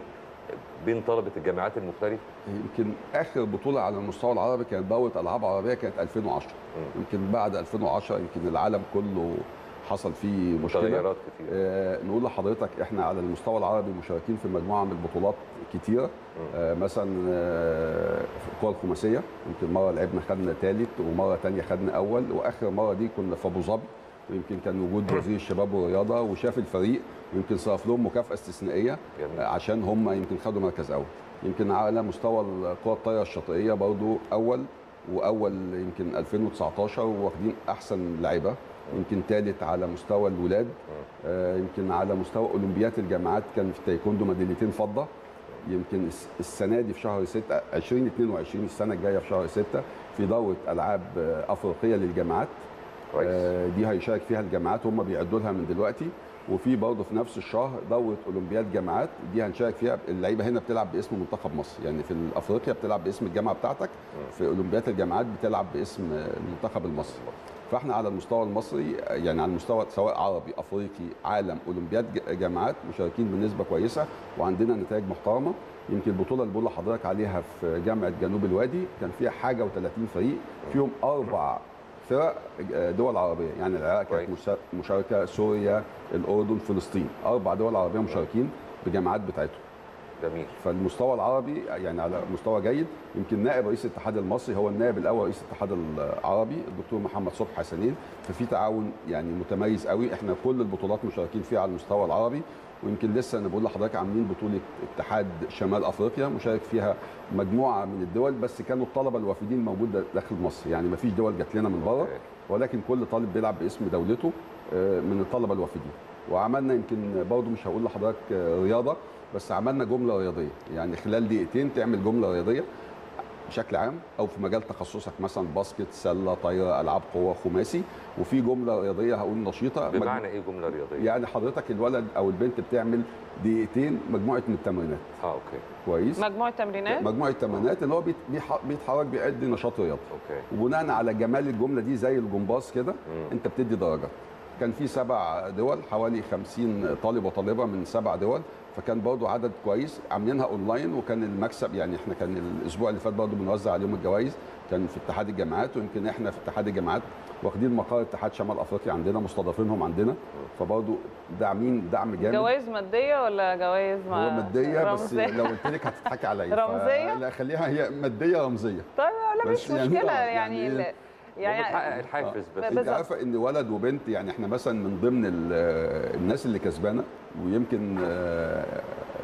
بين طلبه الجامعات المختلفه يمكن اخر بطوله على المستوى العربي كانت دوره العاب عربيه كانت 2010 يمكن بعد 2010 يمكن العالم كله حصل فيه مشكله تغيرات كتير آه، نقول لحضرتك احنا على المستوى العربي مشاركين في مجموعه من البطولات كتيره آه، مثلا آه، في الكره الخماسيه يمكن مره لعبنا خدنا ثالث ومره ثانيه خدنا اول واخر مره دي كنا في ابو ظبي ويمكن كان وجود وزير الشباب والرياضه وشاف الفريق ويمكن صرف لهم مكافاه استثنائيه جميل. آه، عشان هم يمكن خدوا مركز اول يمكن على مستوى الكره الطايره الشاطئيه برضو اول واول يمكن 2019 واخدين احسن لعيبه يمكن ثالث على مستوى الولاد آه، يمكن على مستوى اولمبيات الجامعات كان في التايكوندو ميداليتين فضه يمكن الس- السنه دي في شهر 6 2022 السنه الجايه في شهر 6 في دوره العاب آه، افريقيه للجامعات كويس آه، دي هيشارك فيها الجامعات هم بيعدوا لها من دلوقتي وفي برضه في نفس الشهر دوره اولمبياد جامعات دي هنشارك فيها اللعيبه هنا بتلعب باسم منتخب مصر يعني في افريقيا بتلعب باسم الجامعه بتاعتك في اولمبياد الجامعات بتلعب باسم المنتخب المصري فاحنا على المستوى المصري يعني على المستوى سواء عربي افريقي عالم اولمبياد ج- جامعات مشاركين بنسبه كويسه وعندنا نتائج محترمه يمكن البطوله اللي بقول لحضرتك عليها في جامعه جنوب الوادي كان فيها حاجه و30 فريق فيهم اربع فرق دول عربيه يعني العراق كانت كويس. مشا- مشاركه سوريا الاردن فلسطين اربع دول عربيه مشاركين بجامعات بتاعتهم جميل فالمستوى العربي يعني على مستوى جيد يمكن نائب رئيس الاتحاد المصري هو النائب الاول رئيس الاتحاد العربي الدكتور محمد صبحي حسنين ففي تعاون يعني متميز قوي احنا كل البطولات مشاركين فيها على المستوى العربي ويمكن لسه انا بقول لحضرتك عاملين بطوله اتحاد شمال افريقيا مشارك فيها مجموعه من الدول بس كانوا الطلبه الوافدين موجود داخل مصر يعني ما فيش دول جات لنا من بره أوكي. ولكن كل طالب بيلعب باسم دولته آه، من الطلبه الوافدين وعملنا يمكن برضه مش هقول لحضرتك آه، رياضه بس عملنا جمله رياضيه يعني خلال دقيقتين تعمل جمله رياضيه بشكل عام او في مجال تخصصك مثلا باسكت سله طايره العاب قوه خماسي وفي جمله رياضيه هقول نشيطه بمعنى ايه جمله رياضيه؟ يعني حضرتك الولد او البنت بتعمل دقيقتين مجموعه من التمرينات اه اوكي مجموعه كويس تمرينات مجموعه تمرينات اللي هو بيت- بيح- بيتحرك بيأدي نشاط رياضي اوكي وبناء على جمال الجمله دي زي الجمباز كده مم. انت بتدي درجات كان في سبع دول حوالي 50 طالب وطالبه من سبع دول فكان برضو عدد كويس عاملينها اونلاين وكان المكسب يعني احنا كان الاسبوع اللي فات برضو بنوزع عليهم الجوائز كان في اتحاد الجامعات ويمكن احنا في اتحاد الجامعات واخدين مقر اتحاد شمال افريقيا عندنا مستضيفينهم عندنا فبرضو داعمين دعم جامد جوائز ماديه ولا جوائز هو ماديه بس رمزية؟ لو قلت لك هتضحكي عليا رمزية؟ لا خليها هي ماديه رمزيه طيب لا بس مش يعني مشكله آه، يعني يعني ال- يعني بتحقق يعني الحافز بس انت بالظبط. عارفه ان ولد وبنت يعني احنا مثلا من ضمن ال- الناس اللي كسبانه ويمكن آه،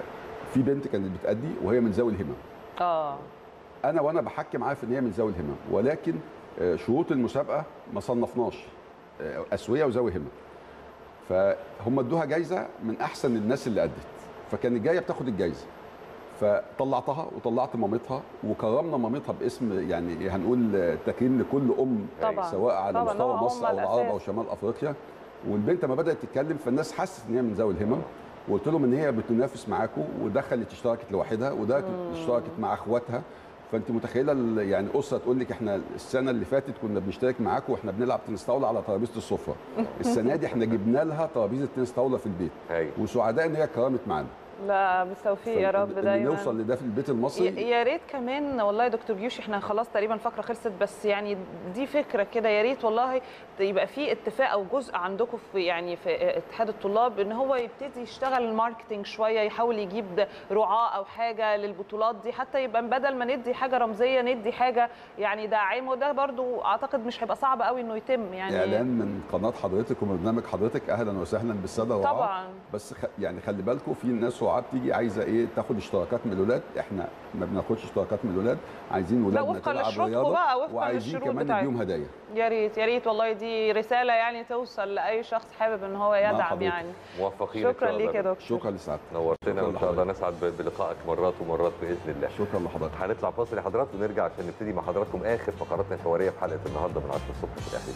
في بنت كانت بتأدي وهي من ذوي الهمم اه انا وانا بحكم عارف ان هي من ذوي الهمم ولكن آه، شروط المسابقه ما صنفناش آه، اسويه وذوي همم فهم ادوها جايزه من احسن الناس اللي ادت فكانت جايه بتاخد الجايزه فطلعتها وطلعت مامتها وكرمنا مامتها باسم يعني هنقول تكريم لكل ام طبعا. سواء على طبعا، مستوى هم مصر او العرب او الأساس. شمال افريقيا والبنت لما بدات تتكلم فالناس حست ان هي من ذوي الهمم وقلت لهم ان هي بتنافس معاكم ودخلت اشتركت لوحدها ودخلت اشتركت مع اخواتها فانت متخيله ال- يعني اسره تقول لك احنا السنه اللي فاتت كنا بنشترك معاكم واحنا بنلعب تنس طاوله على ترابيزه السفره السنه دي احنا جبنا لها ترابيزه تنس طاوله في البيت هاي وسعداء ان هي كرمت معانا لا بالتوفيق يا رب فإن دايما نوصل لده في البيت يا المصري يا ريت كمان والله يا دكتور بيوشي احنا خلاص تقريبا الفقره خلصت بس يعني دي فكره كده يا ريت والله يبقى في اتفاق او جزء عندكم في يعني في اتحاد الطلاب ان هو يبتدي يشتغل الماركتنج شويه يحاول يجيب رعاه او حاجه للبطولات دي حتى يبقى بدل ما ندي حاجه رمزيه ندي حاجه يعني داعمه وده برضو اعتقد مش هيبقى صعب قوي انه يتم يعني اعلان من قناه حضرتك ومن برنامج حضرتك اهلا وسهلا بالساده الرعاة. طبعا بس خ... يعني خلي بالكم في ناس رعاة بتيجي عايزه ايه تاخد اشتراكات من الاولاد احنا ما بناخدش اشتراكات من الاولاد عايزين ولادنا وفقا تلعب لشروطكم رياضه بقى، وفقا وعايزين للشروط كمان بتاعتكم. نديهم هدايا يا ريت يا ريت والله دي رساله يعني توصل لاي شخص حابب ان هو يدعم حضرتك. يعني موفقين إن شكرا شاء الله. ليك يا دكتور شكرا لسعادتك نورتنا شكراً وان شاء الله لحضرتك. نسعد ب- بلقائك مرات ومرات باذن الله شكرا لحضرتك هنطلع فاصل يا حضرات ونرجع عشان نبتدي مع حضراتكم اخر فقراتنا الحواريه في حلقه النهارده من 10 الصبح في الاهلي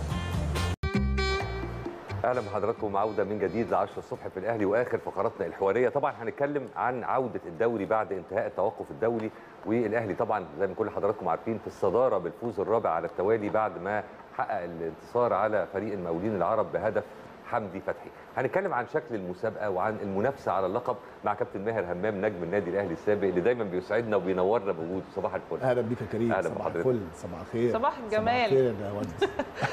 اتفضل اهلا بحضراتكم عوده من جديد ل 10 الصبح في الاهلي واخر فقراتنا الحواريه طبعا هنتكلم عن عوده الدوري بعد انتهاء التوقف الدولي والاهلي طبعا زي ما كل حضراتكم عارفين في الصداره بالفوز الرابع على التوالي بعد ما حقق الانتصار على فريق المقاولين العرب بهدف حمدي فتحي هنتكلم عن شكل المسابقه وعن المنافسه على اللقب مع كابتن ماهر همام نجم النادي الاهلي السابق اللي دايما بيسعدنا وبينورنا بوجوده صباح الفل اهلا بيك يا كريم أهلا صباح بحضرتك. الفل صباح الخير صباح الجمال. صباح الخير يا مهندس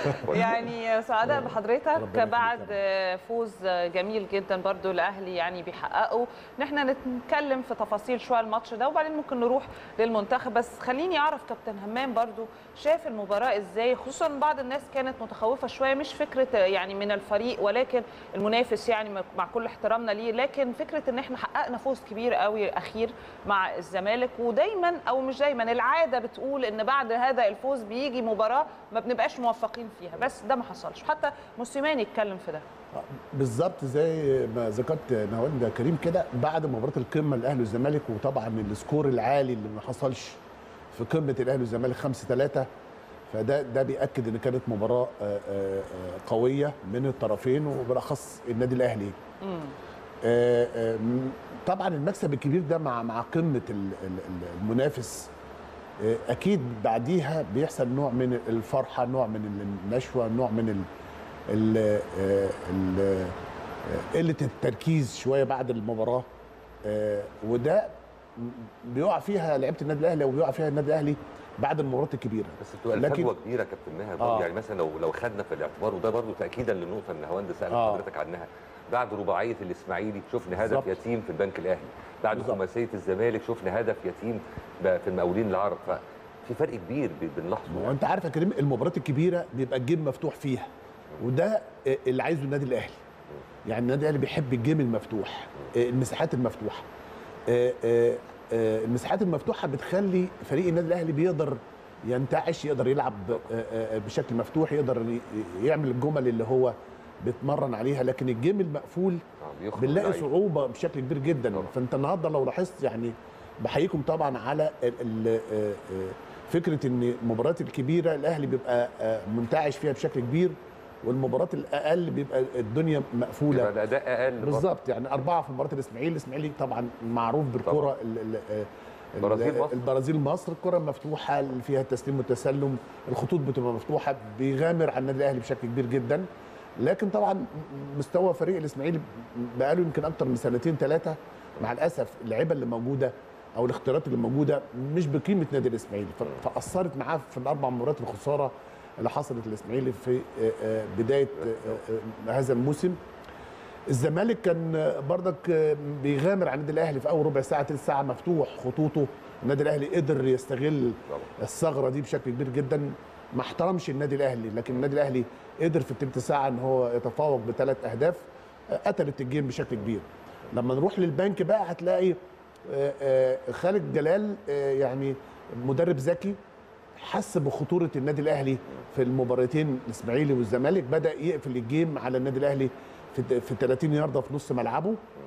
يعني سعداء بحضرتك ربنا يخليك بعد يا فوز جميل جدا برضو الاهلي يعني بيحققه ان احنا نتكلم في تفاصيل شويه الماتش ده وبعدين ممكن نروح للمنتخب بس خليني اعرف كابتن همام برضو شاف المباراه ازاي خصوصا بعض الناس كانت متخوفه شويه مش فكره يعني من الفريق ولكن المنافس يعني مع كل احترامنا ليه لكن فكره ان احنا حققنا فوز كبير قوي اخير مع الزمالك ودايما او مش دايما العاده بتقول ان بعد هذا الفوز بيجي مباراه ما بنبقاش موفقين فيها بس ده ما حصلش حتى موسيماني اتكلم في ده بالظبط زي ما ذكرت نهاوند يا كريم كده بعد مباراه القمه الاهلي والزمالك وطبعا السكور العالي اللي ما حصلش في قمه الاهلي والزمالك 5 3 فده ده بياكد ان كانت مباراه آه، آه، آه، قويه من الطرفين وبالاخص النادي الاهلي آه، آه، م- طبعا المكسب الكبير ده مع مع قمه ال- ال- ال- المنافس آه، اكيد بعديها بيحصل نوع من الفرحه نوع من النشوه نوع من ال ال آه، ال آه، قله التركيز شويه بعد المباراه آه، وده م- بيقع فيها لعيبه النادي الاهلي او بيقع فيها النادي الاهلي بعد المباريات الكبيره بس بتبقى لكن- الفجوه كبيره يا كابتن ماهر برضه آه. يعني مثلا لو لو خدنا في الاعتبار وده برضه تاكيدا للنقطه اللي هوند سالت آه. حضرتك عنها بعد رباعيه الاسماعيلي شفنا هدف بالظبط. يتيم في البنك الاهلي بعد بالظبط. خماسيه الزمالك شفنا هدف يتيم ب- في المقاولين العرب ففي فرق كبير بي- بنلاحظه ما هو يعني. انت عارف يا كريم المباريات الكبيره بيبقى الجيم مفتوح فيها وده آه، اللي عايزه النادي الاهلي يعني النادي الاهلي بيحب الجيم المفتوح آه، المساحات المفتوحه آه، آه، آه، المساحات المفتوحه بتخلي فريق النادي الاهلي بيقدر ينتعش يقدر يلعب آه، آه، بشكل مفتوح يقدر ي- يعمل الجمل اللي هو بيتمرن عليها لكن الجيم المقفول آه، بيخرج بنلاقي لعيب. صعوبه صعوبه بشكل كبير جدا طبعا. فانت النهارده لو لاحظت يعني بحييكم طبعا على ال ال آه، آه، فكره ان المباريات الكبيره الاهلي بيبقى آه، منتعش فيها بشكل كبير والمباريات الاقل بيبقى الدنيا يبقى مقفوله الاداء اقل برضه. بالظبط يعني اربعه في مباراه الاسماعيلي الاسماعيلي طبعا معروف بالكره ال- ال- آه، البرازيل مصر. البرازيل مصر الكره مفتوحه اللي فيها التسليم والتسلم الخطوط بتبقى مفتوحه بيغامر على النادي الاهلي بشكل كبير جدا لكن طبعا مستوى فريق الاسماعيلي بقاله يمكن اكتر من سنتين ثلاثه مع الاسف اللعيبه اللي موجوده او الاختيارات اللي موجوده مش بقيمه نادي الاسماعيلي ف- فاثرت معاه في الاربع مباريات الخساره اللي حصلت للاسماعيلي في آه، آه، بدايه آه، آه، هذا الموسم الزمالك كان برضك بيغامر على النادي الاهلي في اول ربع ساعه تلت ساعه مفتوح خطوطه النادي الاهلي قدر يستغل طبعا. الثغره دي بشكل كبير جدا ما احترمش النادي الاهلي لكن النادي الاهلي قدر في التلت ساعه ان هو يتفوق بثلاث اهداف قتلت الجيم بشكل كبير لما نروح للبنك بقى هتلاقي آه، آه، خالد جلال آه، يعني مدرب ذكي حس بخطوره النادي الاهلي في المباراتين الاسماعيلي والزمالك بدا يقفل الجيم على النادي الاهلي في في 30 يارده في نص ملعبه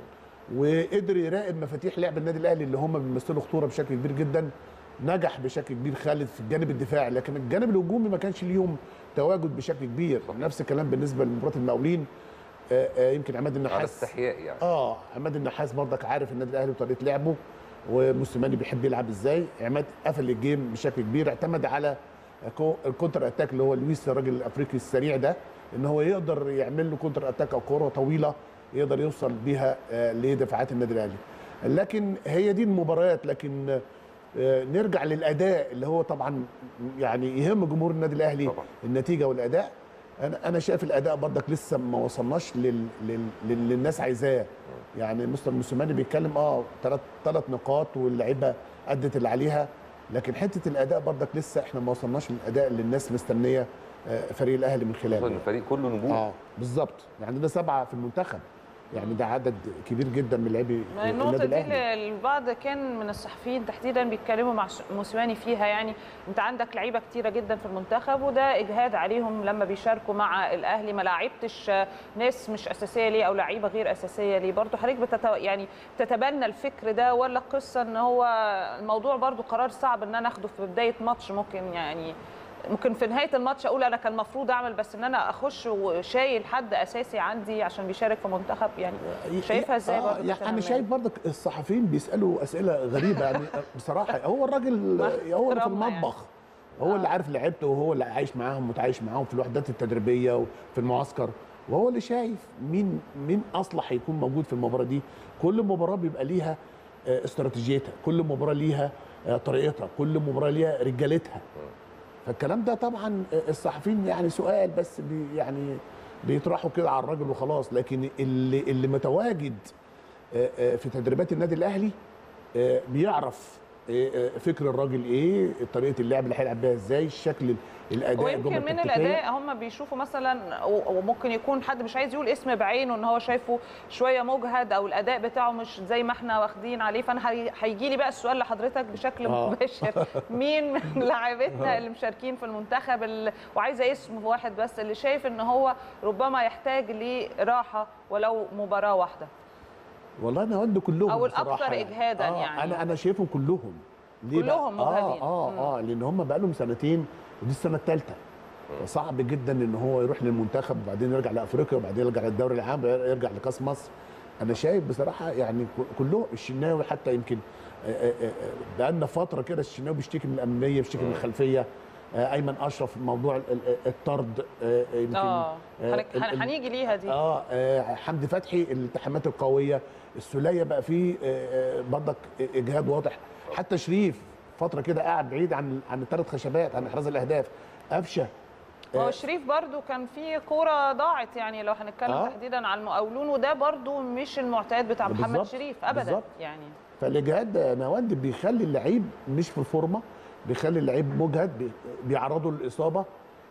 وقدر يراقب مفاتيح لعب النادي الاهلي اللي هم بيمثلوا خطوره بشكل كبير جدا نجح بشكل كبير خالد في الجانب الدفاعي لكن الجانب الهجومي ما كانش ليهم تواجد بشكل كبير نفس الكلام بالنسبه لمباراه المقاولين آه، آه، يمكن عماد على النحاس استحياء يعني اه عماد النحاس برضك عارف النادي الاهلي وطريقه لعبه وموسيماني بيحب يلعب ازاي عماد قفل الجيم بشكل كبير اعتمد على كو- الكونتر اتاك اللي هو لويس الراجل الافريقي السريع ده ان هو يقدر يعمل له كونتر اتاك او كوره طويله يقدر يوصل بيها آه، لدفاعات النادي الاهلي لكن هي دي المباريات لكن آه، نرجع للاداء اللي هو طبعا يعني يهم جمهور النادي الاهلي طبعا. النتيجه والاداء انا انا شايف الاداء برضك لسه ما وصلناش لل... لل... للي الناس عايزاه يعني مستر موسيماني بيتكلم اه ثلاث ثلاث نقاط واللعيبه ادت اللي عليها لكن حته الاداء برضك لسه احنا ما وصلناش للاداء اللي الناس مستنيه آه، فريق الاهلي من خصوصا خلاله ان الفريق كله نجوم اه بالظبط يعني عندنا سبعه في المنتخب يعني ده عدد كبير جدا من لاعبي ما النادي النقطة دي الاهلي اللي البعض كان من الصحفيين تحديدا بيتكلموا مع موسيماني فيها يعني انت عندك لعيبة كتيرة جدا في المنتخب وده اجهاد عليهم لما بيشاركوا مع الاهلي ما لعبتش ناس مش اساسية ليه او لعيبة غير اساسية ليه برضه حضرتك بتت... يعني تتبنى الفكر ده ولا القصة ان هو الموضوع برضه قرار صعب ان انا اخده في بداية ماتش ممكن يعني ممكن في نهايه الماتش اقول انا كان المفروض اعمل بس ان انا اخش وشايل حد اساسي عندي عشان بيشارك في منتخب يعني شايفها ازاي آه برضه يعني كابتن انا عماد؟ شايف برضك الصحفيين بيسالوا اسئله غريبه يعني بصراحه هو الراجل هو اللي في احترامنا يعني. المطبخ هو اللي عارف لعيبته وهو اللي عايش معاهم متعايش معاهم في الوحدات التدريبيه وفي المعسكر وهو اللي شايف مين مين اصلح يكون موجود في المباراه دي كل مباراه بيبقى ليها آه، استراتيجيتها كل مباراه ليها آه، طريقتها كل مباراه ليها رجالتها فالكلام ده طبعا الصحفيين يعني سؤال بس بي يعني بيطرحوا كده على الراجل وخلاص لكن اللي اللي متواجد آه، آه، في تدريبات النادي الاهلي آه، بيعرف آه، آه، فكر الراجل ايه طريقه اللعب اللي هيلعب بيها ازاي الشكل الاداء ويمكن الجمل من التكتيكية. الاداء هم بيشوفوا مثلا و- وممكن يكون حد مش عايز يقول اسم بعينه ان هو شايفه شويه مجهد او الاداء بتاعه مش زي ما احنا واخدين عليه فانا هي- هيجي لي بقى السؤال لحضرتك بشكل آه. مباشر مين من لاعبتنا اللي مشاركين في المنتخب اللي وعايزه اسم واحد بس اللي شايف ان هو ربما يحتاج لراحه ولو مباراه واحده والله انا ود كلهم أو الأكثر بصراحة إجهاداً آه يعني. انا انا شايفهم كلهم ليه بقى؟ كلهم مجهدين. اه مم. اه اه لان هم بقى لهم سنتين ودي السنه الثالثه صعب جدا ان هو يروح للمنتخب وبعدين يرجع لافريقيا وبعدين يرجع للدوري العام يرجع لكاس مصر انا شايف بصراحه يعني ك- كلهم الشناوي حتى يمكن آه، آه، آه، بقالنا فتره كده الشناوي بيشتكي من الامنيه بيشتكي من الخلفيه آه، ايمن اشرف موضوع ال- ال- الطرد آه، يمكن اه آه، هنك- ال- ال- هنيجي ليها دي اه آه، حمدي فتحي الالتحامات القويه السوليه بقى فيه آه، آه، برضك اجهاد واضح حتى شريف فتره كده قاعد بعيد عن عن الثلاث خشبات عن احراز الاهداف قفشه هو شريف برضو كان في كوره ضاعت يعني لو هنتكلم آه. تحديدا على المقاولون وده برضو مش المعتاد بتاع محمد بالظبط، شريف ابدا بالظبط. يعني فالاجهاد ده نواند بيخلي اللعيب مش في الفورمه بيخلي اللعيب مجهد بي- بيعرضه للاصابه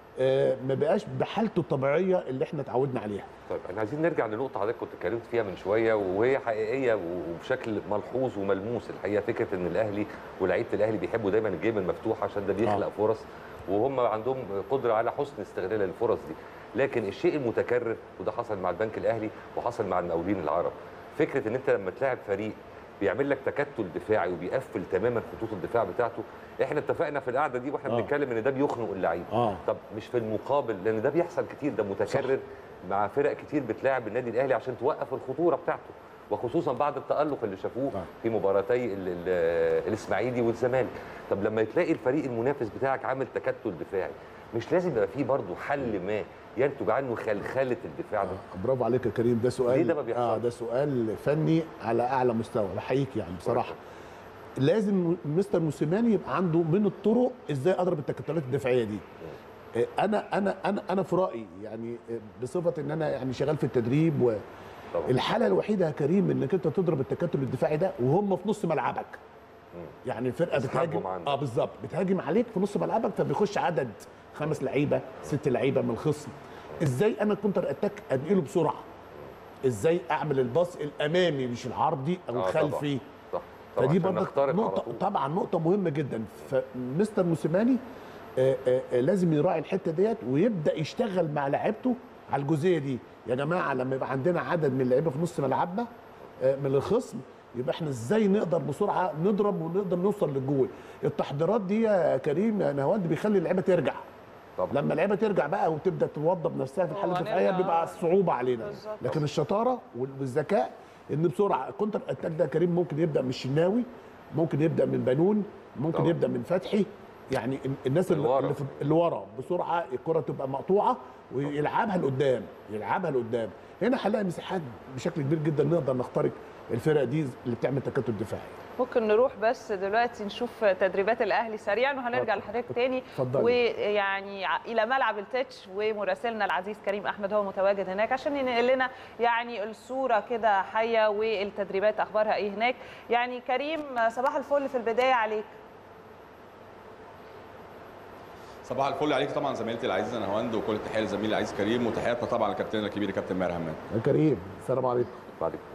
آه، ما بقاش بحالته الطبيعيه اللي احنا اتعودنا عليها طيب احنا عايزين نرجع لنقطه حضرتك كنت اتكلمت فيها من شويه وهي حقيقيه وبشكل ملحوظ وملموس الحقيقه فكره ان الاهلي ولاعيبه الاهلي بيحبوا دايما الجيم المفتوح عشان ده بيخلق آه. فرص وهم عندهم قدره على حسن استغلال الفرص دي لكن الشيء المتكرر وده حصل مع البنك الاهلي وحصل مع المقاولين العرب فكره ان انت لما تلاعب فريق بيعمل لك تكتل دفاعي وبيقفل تماما خطوط الدفاع بتاعته احنا اتفقنا في القعده دي واحنا آه. بنتكلم ان ده بيخنق اللعيب اه طب مش في المقابل لان ده بيحصل كتير ده متكرر مع فرق كتير بتلاعب النادي الاهلي عشان توقف الخطوره بتاعته وخصوصا بعد التالق اللي شافوه آه. في مباراتي ال- ال- الاسماعيلي والزمالك طب لما تلاقي الفريق المنافس بتاعك عامل تكتل دفاعي مش لازم يبقى فيه برضه حل ما ينتج عنه خلخله الدفاع ده آه، برافو عليك يا كريم ده سؤال ليه ده ما بيحصلش؟ اه ده سؤال فني على اعلى مستوى بحييك يعني بصراحه لازم مستر موسيماني يبقى عنده من الطرق ازاي اضرب التكتلات الدفاعيه دي آه، انا انا انا انا في رايي يعني آه، بصفه ان انا يعني شغال في التدريب و طبعا الحاله الوحيده يا كريم انك انت تضرب التكتل الدفاعي ده وهم في نص ملعبك يعني الفرقه تسحبهم بتهاجم عندك. اه بالظبط بتهاجم عليك في نص ملعبك فبيخش عدد خمس لعيبه ست لعيبه من الخصم ازاي انا كونتر اتاك انقله بسرعه ازاي اعمل الباص الامامي مش العرضي او آه، الخلفي صح طبعا فدي عشان برضك نخترق على نقطه طول. طبعا نقطه مهمه جدا فمستر موسيماني آه، آه، آه، لازم يراعي الحته ديت ويبدا يشتغل مع لعيبته على الجزئيه دي يا جماعه لما يبقى عندنا عدد من اللعيبه في نص ملعبنا آه، من الخصم يبقى احنا ازاي نقدر بسرعه نضرب ونقدر نوصل للجول التحضيرات دي يا كريم يا نهاوند بيخلي اللعيبه ترجع طبعا لما اللعيبه ترجع بقى وتبدا توضب نفسها في الحاله هو الدفاعيه هنرجع- بيبقى صعوبه علينا بالظبط. لكن الشطاره والذكاء ان بسرعه الكونتر اتاك ده كريم ممكن يبدا من الشناوي ممكن يبدا من بنون ممكن طبعا. يبدا من فتحي يعني ال- الناس اللي اللي, ورا. اللي, في- اللي ورا بسرعه الكره تبقى مقطوعه ويلعبها لقدام يلعبها لقدام هنا هنلاقي مساحات بشكل كبير جدا نقدر نخترق الفرق دي اللي بتعمل تكتل دفاعي ممكن نروح بس دلوقتي نشوف تدريبات الاهلي سريعا وهنرجع لحضرتك تاني اتفضلي. ويعني ع- الى ملعب التتش ومراسلنا العزيز كريم احمد هو متواجد هناك عشان ينقل لنا يعني الصوره كده حيه والتدريبات اخبارها ايه هناك يعني كريم صباح الفل في البدايه عليك صباح الفل عليك طبعا زميلتي العزيزه نهاوند وكل التحيه لزميلي العزيز كريم وتحياتنا طبعا لكابتننا الكبير كابتن ماهر همام يا كريم السلام عليكم بعد كده.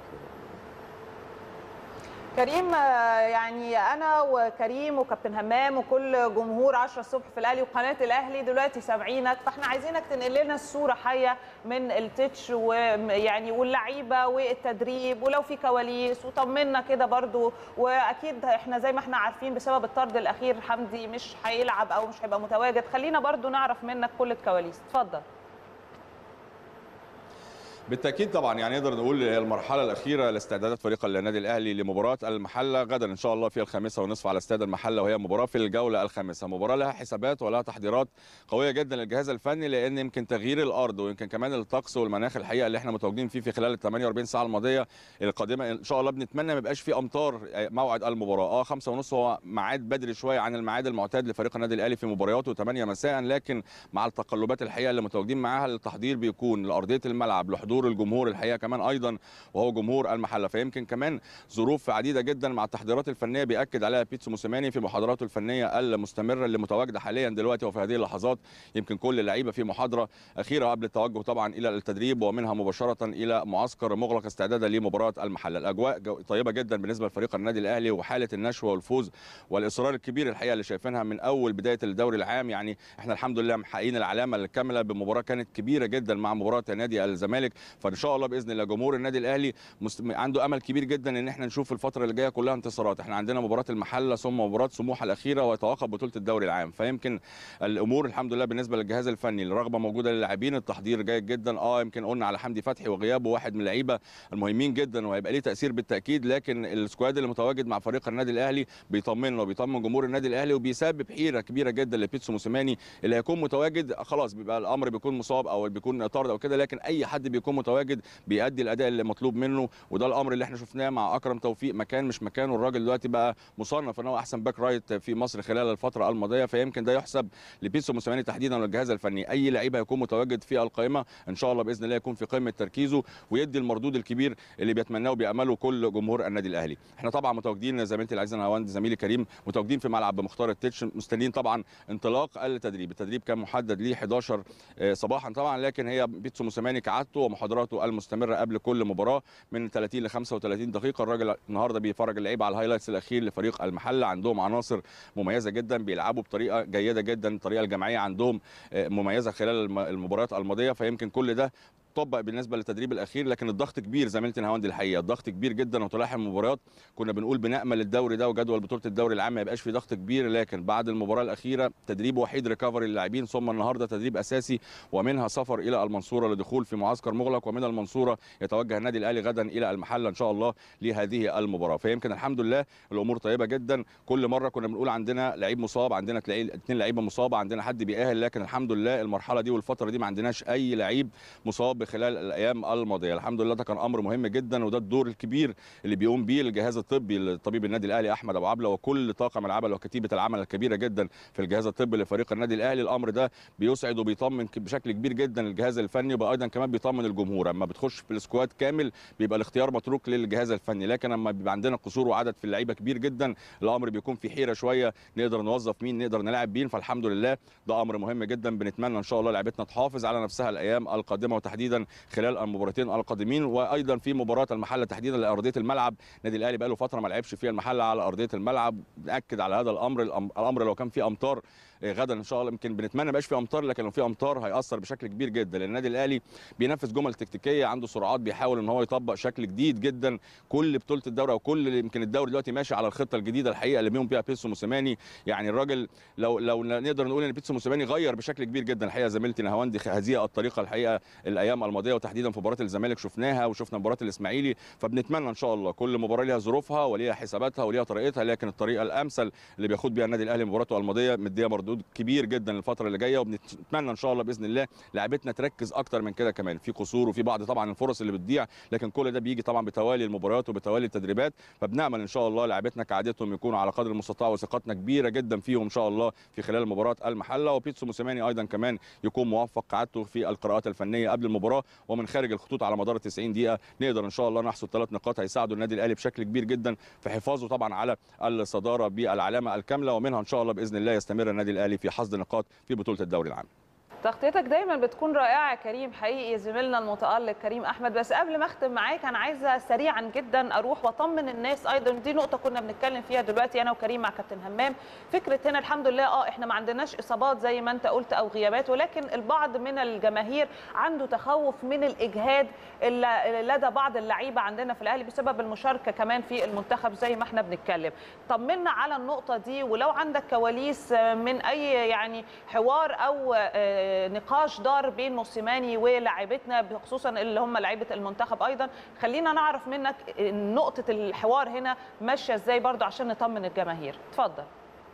كريم آه، يعني انا وكريم وكابتن همام وكل جمهور 10 الصبح في الاهلي وقناه الاهلي دلوقتي سامعينك فاحنا عايزينك تنقل لنا الصوره حيه من التتش ويعني واللعيبه والتدريب ولو في كواليس وطمنا كده برضو واكيد احنا زي ما احنا عارفين بسبب الطرد الاخير حمدي مش هيلعب او مش هيبقى متواجد خلينا برضو نعرف منك كل الكواليس اتفضل بالتاكيد طبعا يعني نقدر نقول المرحله الاخيره لاستعدادات فريق النادي الاهلي لمباراه المحله غدا ان شاء الله في الخامسه ونصف على استاد المحله وهي مباراه في الجوله الخامسه مباراه لها حسابات ولها تحضيرات قويه جدا للجهاز الفني لان يمكن تغيير الارض ويمكن كمان الطقس والمناخ الحقيقه اللي احنا متواجدين فيه في خلال ال 48 ساعه الماضيه القادمه ان شاء الله بنتمنى ما يبقاش في امطار موعد المباراه اه خمسة ونص هو ميعاد بدري شويه عن الميعاد المعتاد لفريق النادي الاهلي في مبارياته 8 مساء لكن مع التقلبات الحقيقه اللي متواجدين معاها التحضير بيكون لارضيه الملعب لحضور الجمهور الحقيقه كمان ايضا وهو جمهور المحله فيمكن كمان ظروف عديده جدا مع التحضيرات الفنيه بياكد عليها بيتسو موسيماني في محاضراته الفنيه المستمره اللي متواجده حاليا دلوقتي وفي هذه اللحظات يمكن كل اللعيبه في محاضره اخيره قبل التوجه طبعا الى التدريب ومنها مباشره الى معسكر مغلق استعدادا لمباراه المحله الاجواء جو- طيبه جدا بالنسبه لفريق النادي الاهلي وحاله النشوه والفوز والاصرار الكبير الحقيقه اللي شايفينها من اول بدايه الدوري العام يعني احنا الحمد لله محققين العلامه الكامله بمباراه كانت كبيره جدا مع مباراه نادي الزمالك فان شاء الله باذن الله جمهور النادي الاهلي مست... عنده امل كبير جدا ان احنا نشوف الفتره اللي جايه كلها انتصارات احنا عندنا مباراه المحله ثم مباراه سموحه الاخيره ويتوقف بطوله الدوري العام فيمكن الامور الحمد لله بالنسبه للجهاز الفني الرغبه موجوده للاعبين التحضير جيد جدا اه يمكن قلنا على حمدي فتحي وغيابه واحد من اللعيبه المهمين جدا وهيبقى ليه تاثير بالتاكيد لكن السكواد اللي متواجد مع فريق النادي الاهلي بيطمنا وبيطمن جمهور النادي الاهلي وبيسبب حيره كبيره جدا لبيتسو موسيماني اللي هيكون متواجد خلاص بيبقى الامر بيكون مصاب او بيكون طارد او كده لكن اي حد بيكون متواجد بيأدي الاداء اللي مطلوب منه وده الامر اللي احنا شفناه مع اكرم توفيق مكان مش مكانه الراجل دلوقتي بقى مصنف ان هو احسن باك رايت في مصر خلال الفتره الماضيه فيمكن ده يحسب لبيتسو موسيماني تحديدا والجهاز الفني اي لعيب هيكون متواجد في القائمه ان شاء الله باذن الله يكون في قمه تركيزه ويدي المردود الكبير اللي بيتمناه وبيامله كل جمهور النادي الاهلي احنا طبعا متواجدين زميلتي العزيزه نهاوند زميلي كريم متواجدين في ملعب مختار التتش مستنيين طبعا انطلاق التدريب التدريب كان محدد ليه 11 آه، صباحا طبعا لكن هي بيتسو موسيماني كعادته ومحاضراته المستمره قبل كل مباراه من 30 ل 35 دقيقه الراجل النهارده بيفرج اللعيبه على الهايلايتس الاخير لفريق المحله عندهم عناصر مميزه جدا بيلعبوا بطريقه جيده جدا الطريقه الجماعيه عندهم آه، مميزه خلال الم- المباريات الماضيه فيمكن كل ده طبق بالنسبه للتدريب الاخير لكن الضغط كبير زميلتي نهاوند الحقيقه الضغط كبير جدا وتلاحم المباريات كنا بنقول بنامل الدوري ده وجدول بطوله الدوري العام ما يبقاش في ضغط كبير لكن بعد المباراه الاخيره تدريب وحيد ريكفري للاعبين ثم النهارده تدريب اساسي ومنها سفر الى المنصوره لدخول في معسكر مغلق ومن المنصوره يتوجه النادي الاهلي غدا الى المحله ان شاء الله لهذه المباراه فيمكن الحمد لله الامور طيبه جدا كل مره كنا بنقول عندنا لعيب مصاب عندنا تلاقي اثنين لعيبه مصابه عندنا حد بيأهل لكن الحمد لله المرحله دي والفتره دي ما عندناش اي لعيب مصاب خلال الايام الماضيه الحمد لله ده كان امر مهم جدا وده الدور الكبير اللي بيقوم بيه الجهاز الطبي لطبيب النادي الاهلي احمد ابو عبله وكل طاقم العمل وكتيبه العمل الكبيره جدا في الجهاز الطبي لفريق النادي الاهلي الامر ده بيسعد وبيطمن ك- بشكل كبير جدا الجهاز الفني وايضا كمان بيطمن الجمهور اما بتخش في السكواد كامل بيبقى الاختيار متروك للجهاز الفني لكن لما بيبقى عندنا قصور وعدد في اللعيبه كبير جدا الامر بيكون في حيره شويه نقدر نوظف مين نقدر نلعب مين فالحمد لله ده امر مهم جدا بنتمنى ان شاء الله لعيبتنا تحافظ على نفسها الايام القادمه وتحديدا تحديدا خلال المباراتين القادمين وايضا في مباراه المحله تحديدا لارضيه الملعب النادي الاهلي بقى له فتره ما لعبش فيها المحله على ارضيه الملعب ناكد على هذا الامر الأم- الامر لو كان في امطار آه، غدا ان شاء الله يمكن بنتمنى ما يبقاش في امطار لكن لو في امطار هياثر بشكل كبير جدا لان النادي الاهلي بينفذ جمل تكتيكيه عنده سرعات بيحاول ان هو يطبق شكل جديد جدا كل بطوله الدوري او كل يمكن الدوري دلوقتي ماشي على الخطه الجديده الحقيقه اللي بيهم بيها بيتسو موسيماني يعني الراجل لو لو نقدر نقول ان بيتسو موسيماني غير بشكل كبير جدا الحقيقه زميلتي نهاوندي هذه الطريقه الحقيقه الايام الماضيه وتحديدا في مباراه الزمالك شفناها وشفنا مباراه الاسماعيلي فبنتمنى ان شاء الله كل مباراه ليها ظروفها وليها حساباتها وليها طريقتها لكن الطريقه الامثل اللي بياخد بيها النادي الاهلي مباراته الماضيه مديه مردود كبير جدا الفتره اللي جايه وبنتمنى ان شاء الله باذن الله لعيبتنا تركز اكتر من كده كمان في قصور وفي بعض طبعا الفرص اللي بتضيع لكن كل ده بيجي طبعا بتوالي المباريات وبتوالي التدريبات فبنامل ان شاء الله لعيبتنا كعادتهم يكونوا على قدر المستطاع وثقتنا كبيره جدا فيهم ان شاء الله في خلال مباراه المحله وبيتسو موسيماني ايضا كمان يكون موفق كعادته في القراءات الفنيه قبل المباراه ومن خارج الخطوط على مدار 90 دقيقه نقدر ان شاء الله نحصد ثلاث نقاط هيساعدوا النادي الاهلي بشكل كبير جدا في حفاظه طبعا على الصداره بالعلامه الكامله ومنها ان شاء الله باذن الله يستمر النادي الاهلي في حصد نقاط في بطوله الدوري العام تغطيتك دايما بتكون رائعه يا كريم حقيقي زميلنا المتالق كريم احمد بس قبل ما اختم معاك انا عايزه سريعا جدا اروح واطمن الناس ايضا دي نقطه كنا بنتكلم فيها دلوقتي انا وكريم مع كابتن همام فكره هنا الحمد لله اه احنا ما عندناش اصابات زي ما انت قلت او غيابات ولكن البعض من الجماهير عنده تخوف من الاجهاد اللي لدى بعض اللعيبه عندنا في الاهلي بسبب المشاركه كمان في المنتخب زي ما احنا بنتكلم طمنا على النقطه دي ولو عندك كواليس من اي يعني حوار او نقاش دار بين موسيماني ولاعيبتنا خصوصا اللي هم لعيبه المنتخب ايضا خلينا نعرف منك نقطه الحوار هنا ماشيه ازاي برضو عشان نطمن الجماهير اتفضل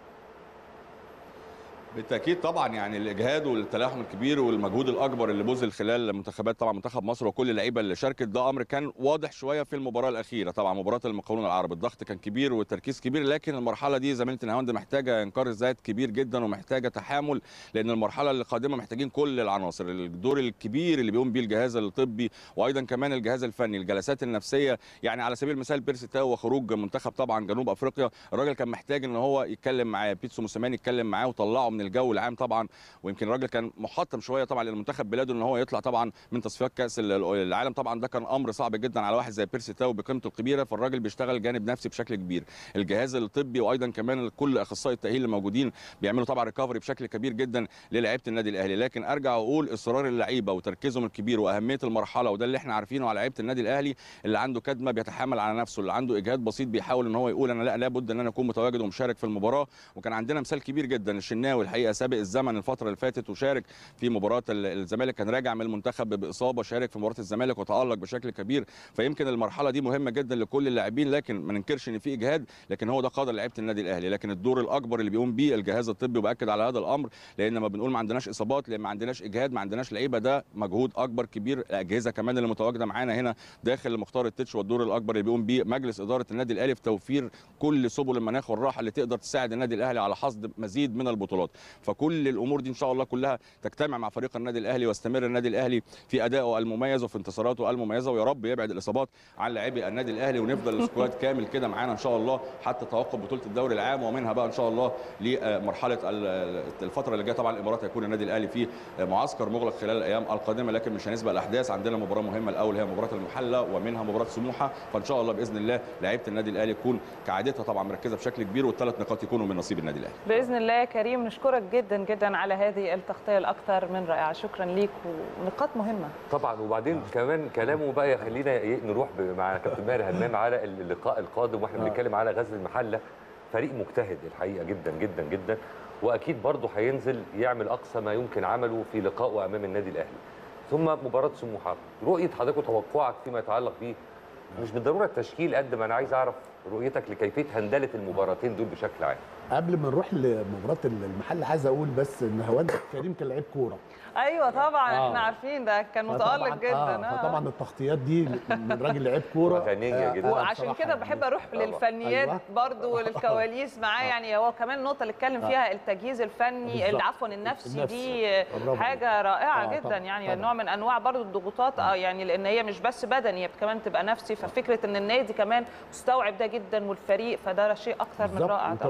بالتاكيد طبعا يعني الاجهاد والتلاحم الكبير والمجهود الاكبر اللي بذل خلال منتخبات طبعا منتخب مصر وكل اللعيبه اللي شاركت ده امر كان واضح شويه في المباراه الاخيره طبعا مباراه المقاولون العرب الضغط كان كبير والتركيز كبير لكن المرحله دي زميلتي نهاوند محتاجه انكار ذات كبير جدا ومحتاجه تحامل لان المرحله القادمه محتاجين كل العناصر الدور الكبير اللي بيقوم بيه الجهاز الطبي وايضا كمان الجهاز الفني الجلسات النفسيه يعني على سبيل المثال بيرسي تاو وخروج منتخب طبعا جنوب افريقيا الراجل كان محتاج ان هو يتكلم معاه بيتسو موسيماني يتكلم معاه وطلعه من الجو العام طبعا ويمكن الراجل كان محطم شويه طبعا للمنتخب بلاده ان هو يطلع طبعا من تصفيات كاس العالم طبعا ده كان امر صعب جدا على واحد زي بيرسي تاو بقيمته الكبيره فالراجل بيشتغل جانب نفسي بشكل كبير الجهاز الطبي وايضا كمان كل اخصائي التاهيل اللي موجودين بيعملوا طبعا ريكفري بشكل كبير جدا للاعيبه النادي الاهلي لكن ارجع واقول اصرار اللعيبه وتركيزهم الكبير واهميه المرحله وده اللي احنا عارفينه على لعيبه النادي الاهلي اللي عنده كدمه بيتحمل على نفسه اللي عنده اجهاد بسيط بيحاول ان هو يقول انا لا لابد ان انا اكون متواجد ومشارك في المباراه وكان عندنا مثال كبير جدا الشناوي الحقيقه سابق الزمن الفتره اللي فاتت وشارك في مباراه الزمالك كان راجع من المنتخب باصابه شارك في مباراه الزمالك وتالق بشكل كبير فيمكن المرحله دي مهمه جدا لكل اللاعبين لكن ما ننكرش ان في اجهاد لكن هو ده قدر لعيبه النادي الاهلي لكن الدور الاكبر اللي بيقوم بيه الجهاز الطبي وباكد على هذا الامر لان ما بنقول ما عندناش اصابات لان ما عندناش اجهاد ما عندناش لعيبه ده مجهود اكبر كبير الاجهزه كمان اللي متواجده معانا هنا داخل مختار التتش والدور الاكبر اللي بيقوم بيه مجلس اداره النادي الاهلي في توفير كل سبل المناخ والراحه اللي تقدر تساعد النادي الاهلي على حصد مزيد من البطولات فكل الامور دي ان شاء الله كلها تجتمع مع فريق النادي الاهلي واستمر النادي الاهلي في ادائه المميز وفي انتصاراته المميزه ويا رب يبعد الاصابات عن لاعبي النادي الاهلي ونفضل السكواد كامل كده معانا ان شاء الله حتى توقف بطوله الدوري العام ومنها بقى ان شاء الله لمرحله الفتره اللي جايه طبعا الامارات هيكون النادي الاهلي في معسكر مغلق خلال الايام القادمه لكن مش هنسبق الاحداث عندنا مباراه مهمه الاول هي مباراه المحله ومنها مباراه سموحه فان شاء الله باذن الله لعيبه النادي الاهلي تكون كعادتها طبعا مركزه بشكل كبير والثلاث نقاط يكونوا من نصيب النادي الاهلي باذن الله يا كريم نشكرك جدا جدا على هذه التغطيه الاكثر من رائعه شكرا ليك ونقاط مهمه طبعا وبعدين كمان كلامه بقى يخلينا نروح مع كابتن ماهر همام على اللقاء القادم واحنا بنتكلم على غزل المحله فريق مجتهد الحقيقه جدا جدا جدا واكيد برضه هينزل يعمل اقصى ما يمكن عمله في لقائه امام النادي الاهلي ثم مباراه سموحه رؤيه حضرتك وتوقعك فيما يتعلق بيه مش بالضروره التشكيل قد ما انا عايز اعرف رؤيتك لكيفيه هندله المباراتين دول بشكل عام قبل ما نروح لمباراه المحل عايز اقول بس ان هوند كريم كان لعيب كوره ايوه طبعا آه. احنا عارفين ده كان متالق جدا آه. فطبعا التغطيات دي من راجل لعيب كوره غنيه جدا وعشان كده بحب اروح للفنيات أيوة. برضو وللكواليس معاه يعني هو كمان النقطه اللي اتكلم فيها التجهيز الفني بالظبط. عفوا النفسي النفسي. دي برافو. حاجه رائعه آه، جدا طبعاً، يعني طبعاً. نوع من انواع برضو الضغوطات اه يعني لان هي مش بس بدني هي كمان تبقى نفسي ففكره ان النادي كمان مستوعب ده جدا والفريق فده شيء اكثر من بالظبط. رائع طبعا وكمان الراجل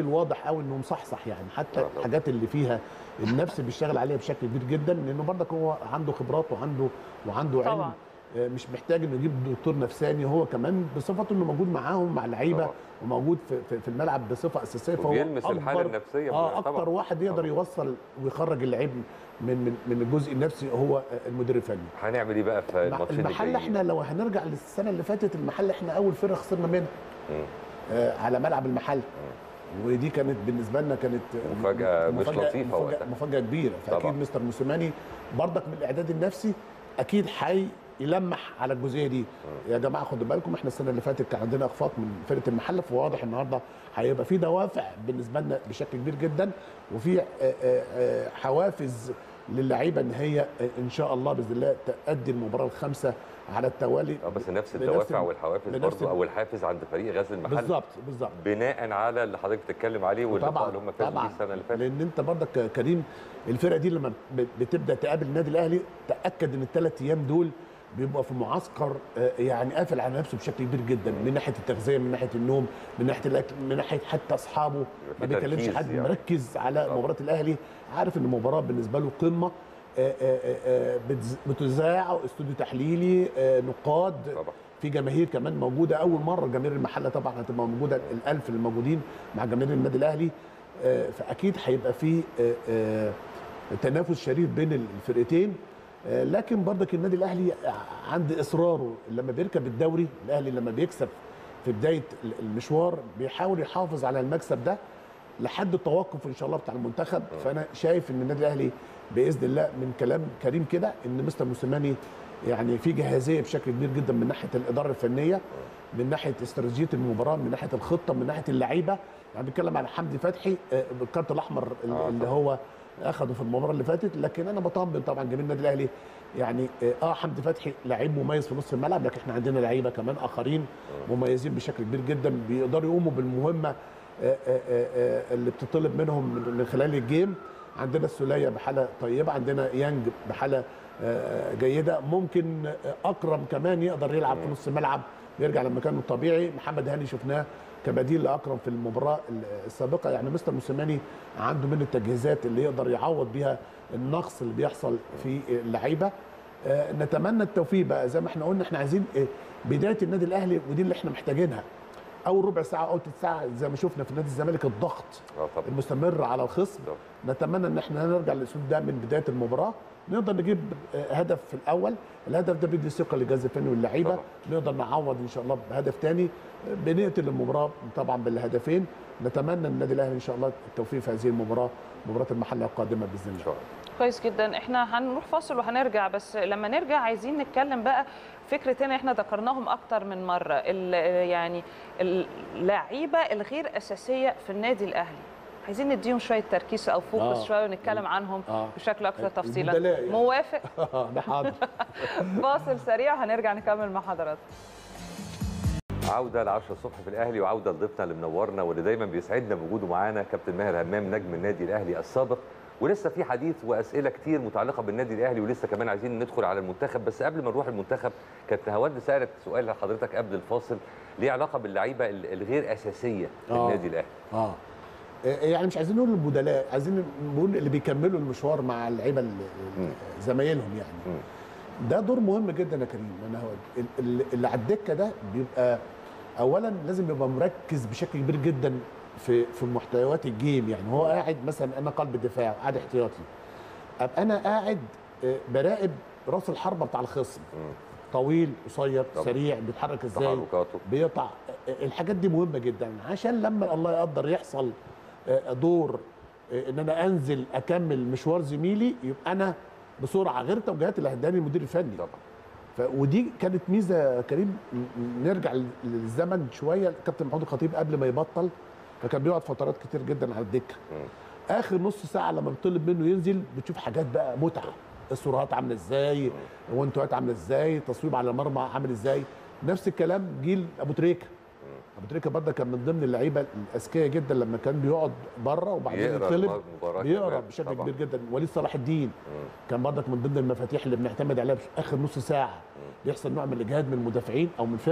راجل واضح قوي انه مصحصح يعني حتى آه طبعا. الحاجات اللي فيها النفس بيشتغل عليها بشكل كبير جدا لانه برضك هو عنده خبرات وعنده وعنده علم طبعا. آه، مش محتاج انه يجيب دكتور نفساني هو كمان بصفته انه موجود معاهم مع اللعيبه طبعا. وموجود في, في, في الملعب بصفه اساسيه فهو وبيلمس الحاله أكبر- النفسيه اه طبعاً. اكتر واحد يقدر طبعاً. يوصل ويخرج اللعيب من من من الجزء النفسي هو آه، المدير الفني هنعمل ايه بقى في مع- الماتشين المحل الجايين؟ احنا لو هنرجع للسنه اللي فاتت المحل احنا اول فرقه خسرنا منها مم. آه على ملعب المحل ودي كانت بالنسبه لنا كانت مفاجأة مش لطيفة مفاجأة, وقتها. مفاجاه كبيره فاكيد طبعاً. مستر موسيماني برضك من الاعداد النفسي اكيد حي يلمح على الجزئيه دي يا جماعه خدوا بالكم احنا السنه اللي فاتت كان عندنا اخفاق من فرقه المحله فواضح النهارده هيبقى في دوافع بالنسبه لنا بشكل كبير جدا وفي آه، آه، آه، حوافز للعيبه ان هي آه، ان شاء الله باذن الله تأدي المباراه الخامسه على التوالي اه بس نفس بنفس الدوافع ال- والحوافز بنفس برضه ال- او الحافز عند فريق غزل المحل بالظبط بالظبط بناء على اللي حضرتك بتتكلم عليه واللقاء طبعا اللي هم فازوا بيه طبعا السنه اللي فاتت لان انت برضك يا كريم الفرقه دي لما ب- بتبدا تقابل النادي الاهلي تاكد ان الثلاث ايام دول بيبقى في معسكر آه، يعني قافل على نفسه بشكل كبير جدا من ناحيه التغذيه من ناحيه النوم من ناحيه الاكل من ناحيه حتى اصحابه ما في بيكلمش تركيز حد يعني. مركز على طبعا. مباراه الاهلي عارف ان المباراه بالنسبه له قمه آه، آه، آه، بتز- بتذاع استوديو تحليلي آه، نقاد طبعا في جماهير كمان موجوده اول مره جماهير المحله طبعا هتبقى موجوده الالف اللي موجودين مع جماهير النادي الاهلي آه، فاكيد هيبقى في آه، آه، تنافس شريف بين الفرقتين آه، لكن برضك النادي الاهلي عند اصراره لما بيركب الدوري الاهلي لما بيكسب في بدايه المشوار بيحاول يحافظ على المكسب ده لحد التوقف ان شاء الله بتاع المنتخب فانا شايف ان النادي الاهلي باذن الله من كلام كريم كده ان مستر موسيماني يعني في جاهزيه بشكل كبير جدا من ناحيه الاداره الفنيه من ناحيه استراتيجيه المباراه من ناحيه الخطه من ناحيه اللعيبه يعني بنتكلم على حمدي فتحي آه، بالكارت الاحمر اللي, آه، اللي هو اخده في المباراه اللي فاتت لكن انا بطمن طبعا جميل النادي الاهلي يعني اه آه، حمدي فتحي لعيب مميز في نص الملعب لكن احنا عندنا لعيبه كمان اخرين مميزين بشكل كبير جدا بيقدروا يقوموا بالمهمه آه، آه، آه، آه، اللي بتطلب منهم من من خلال الجيم عندنا السوليه بحاله طيبه عندنا يانج بحاله آه، جيده ممكن آه، اكرم كمان يقدر يلعب في نص الملعب يرجع لمكانه الطبيعي محمد هاني شفناه كبديل لاكرم في المباراه السابقه يعني مستر موسيماني عنده من التجهيزات اللي يقدر يعوض بيها النقص اللي بيحصل في اللعيبه آه، نتمنى التوفيق بقى زي ما احنا قلنا احنا عايزين آه، بدايه النادي الاهلي ودي اللي احنا محتاجينها اول ربع ساعه او تلت ساعه زي ما شفنا في نادي الزمالك الضغط اه طبعا المستمر على الخصم طبعا. نتمنى ان احنا نرجع للاسلوب ده من بدايه المباراه نقدر نجيب آه، هدف في الاول الهدف ده بيدي ثقه للجهاز الفني واللعيبه طبعا. نقدر نعوض ان شاء الله بهدف تاني آه، بنقتل المباراه طبعا بالهدفين نتمنى النادي الاهلي ان شاء الله التوفيق في هذه المباراه مباراه المحله القادمه باذن ان الله شاء الله كويس جدا احنا هنروح فاصل وهنرجع بس لما نرجع عايزين نتكلم بقى فكرتين احنا ذكرناهم اكتر من مره ال- يعني اللعيبه الغير اساسيه في النادي الاهلي عايزين نديهم شويه تركيز او فوكس آه. شويه ونتكلم عنهم آه. بشكل اكثر تفصيلا البدلاء يعني. موافق ده حاضر فاصل سريع وهنرجع نكمل مع حضراتكم عوده ل 10 الصبح في الاهلي وعوده لضيفنا اللي منورنا واللي دايما بيسعدنا بوجوده معانا كابتن ماهر همام نجم النادي الاهلي السابق ولسه في حديث واسئله كتير متعلقه بالنادي الاهلي ولسه كمان عايزين ندخل على المنتخب بس قبل ما نروح المنتخب كانت هوند سالت سؤال لحضرتك قبل الفاصل ليه علاقه باللعيبه ال- الغير اساسيه في آه. النادي الاهلي اه يعني مش عايزين نقول البدلاء عايزين نقول اللي بيكملوا المشوار مع اللعيبه ال- مم. زمايلهم يعني مم. ده دور مهم جدا يا كريم انا هو ال- ال- اللي على الدكه ده بيبقى اولا لازم يبقى مركز بشكل كبير جدا في في محتويات الجيم يعني هو قاعد مثلا انا قلب الدفاع قاعد احتياطي ابقى انا قاعد آه، براقب راس الحربه بتاع الخصم مم. طويل قصير طبعا. سريع بيتحرك ازاي تحركاته بيقطع الحاجات دي مهمه جدا عشان لما الله يقدر يحصل آه، دور آه، ان انا انزل اكمل مشوار زميلي يبقى انا بسرعه غير توجيهات اللي هداني المدير الفني طبعا ف... ودي كانت ميزه يا كريم ن- ن- نرجع لل- للزمن شويه الكابتن محمود الخطيب قبل ما يبطل فكان بيقعد فترات كتير جدا على الدكه مم. اخر نص ساعه لما بيطلب منه ينزل بتشوف حاجات بقى متعه السرعات عامله ازاي وانتوات عامله ازاي تصويب على المرمى عامل ازاي نفس الكلام جيل ابو تريكه ابو تريكه برضه كان من ضمن اللعيبه الاذكياء جدا لما كان بيقعد بره وبعدين يقرا يطلب المباراه بيقرا كمان. بشكل طبعاً. كبير جدا وليد صلاح الدين مم. كان برضك من ضمن المفاتيح اللي بنعتمد عليها في اخر نص ساعه بيحصل نوع من الاجهاد من المدافعين او من الفرقه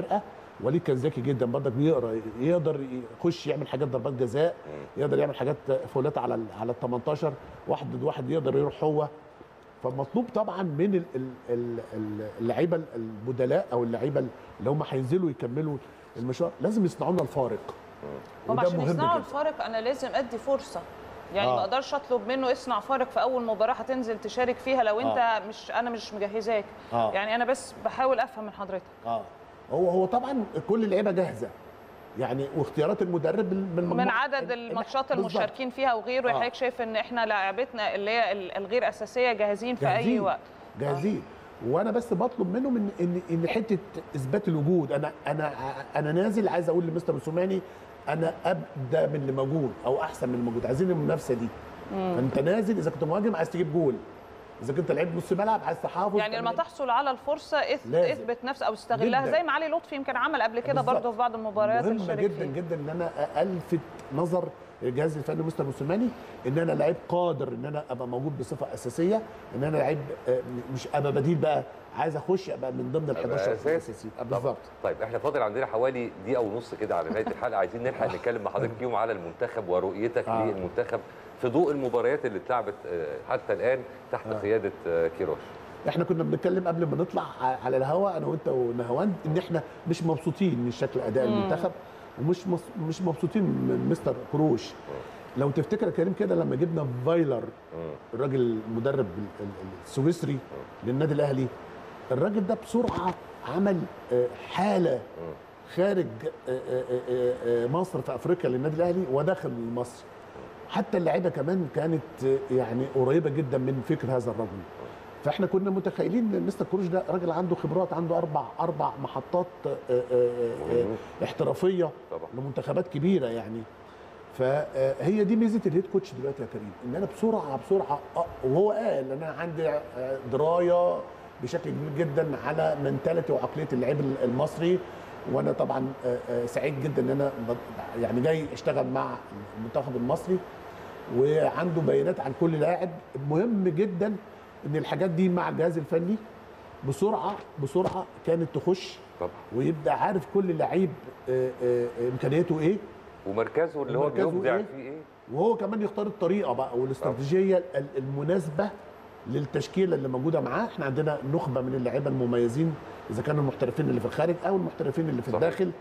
وليد كان ذكي جدا برضك بيقرا يقدر يخش يعمل حاجات ضربات جزاء يقدر يعمل حاجات فاولات على ال- على ال 18 واحد ضد واحد يقدر يروح هو فمطلوب طبعا من ال- ال- ال- ال- اللعيبه البدلاء او اللعيبه اللي هم هينزلوا يكملوا المشوار لازم يصنعوا لنا الفارق هم وده عشان مهم يصنعوا جدا. الفارق انا لازم ادي فرصه يعني آه. ما اقدرش اطلب منه اصنع فارق في اول مباراه هتنزل تشارك فيها لو انت آه. مش انا مش مجهزاك آه. يعني انا بس بحاول افهم من حضرتك اه هو هو طبعا كل اللعيبه جاهزه يعني واختيارات المدرب من من عدد الماتشات المشاركين فيها وغيره آه. حضرتك شايف ان احنا لاعبتنا اللي هي ال- الغير اساسيه جاهزين في اي جاهزين. وقت جاهزين وانا بس بطلب منهم ان ان ان حته اثبات الوجود انا انا انا نازل عايز اقول لمستر موسوماني انا ابدا من اللي موجود او احسن من الموجود عايزين المنافسه دي فانت نازل اذا كنت مهاجم عايز تجيب جول اذا كنت لعيب نص ملعب عايز تحافظ يعني لما تعمل- تحصل على الفرصه اث- لازم. اثبت نفسك او استغلها جداً. زي ما علي لطفي يمكن عمل قبل كده بالظبط. برضه في بعض المباريات اللي مهم شارك جدا فيها جدا ان انا الفت نظر الجهاز الفني مستر موسيماني ان انا لعيب قادر ان انا ابقى موجود بصفه اساسيه ان انا لعيب آه، مش ابقى بديل بقى عايز اخش ابقى من ضمن ال 11 أساسي. اساسي طبعاً. بالظبط طيب احنا فاضل عندنا حوالي دقيقه ونص كده على نهايه الحلقه عايزين نلحق نتكلم مع حضرتك فيهم على المنتخب ورؤيتك آه. للمنتخب في ضوء المباريات اللي اتلعبت آه، حتى الان تحت قياده آه، كيروش احنا كنا بنتكلم قبل ما نطلع ع- على الهواء انا وانت ونهواند ان احنا مش مبسوطين من شكل اداء المنتخب ومش مص... مش مبسوطين من مستر كروش لو تفتكر يا كريم كده لما جبنا فايلر الراجل المدرب ال- ال- السويسري للنادي الاهلي الراجل ده بسرعه عمل آه، حاله خارج آه، آه، آه، آه، مصر في افريقيا للنادي الاهلي وداخل مصر حتى اللعيبه كمان كانت آه، يعني قريبه جدا من فكر هذا الرجل فاحنا كنا متخيلين ان مستر كروش ده راجل عنده خبرات عنده اربع اربع محطات آه، آه، آه، آه، احترافيه طبعا. لمنتخبات كبيره يعني فهي دي ميزه الهيد كوتش دلوقتي يا كريم ان انا بسرعه بسرعه آه، وهو قال انا عندي آه، درايه بشكل كبير جدا على منتاليتي وعقليه اللعيب المصري وانا طبعا آه، آه، سعيد جدا ان انا ب- يعني جاي اشتغل مع المنتخب المصري وعنده بيانات عن كل لاعب مهم جدا ان الحاجات دي مع الجهاز الفني بسرعه بسرعه كانت تخش طبعا ويبقى عارف كل لعيب آه، آه، آه، امكانياته ايه ومركزه اللي هو ومركزه بيبدع إيه؟ فيه ايه وهو كمان يختار الطريقه بقى والاستراتيجيه ال- المناسبه للتشكيله اللي موجوده معاه احنا عندنا نخبه من اللعيبه المميزين اذا كانوا المحترفين اللي في الخارج او المحترفين اللي في صحيح. الداخل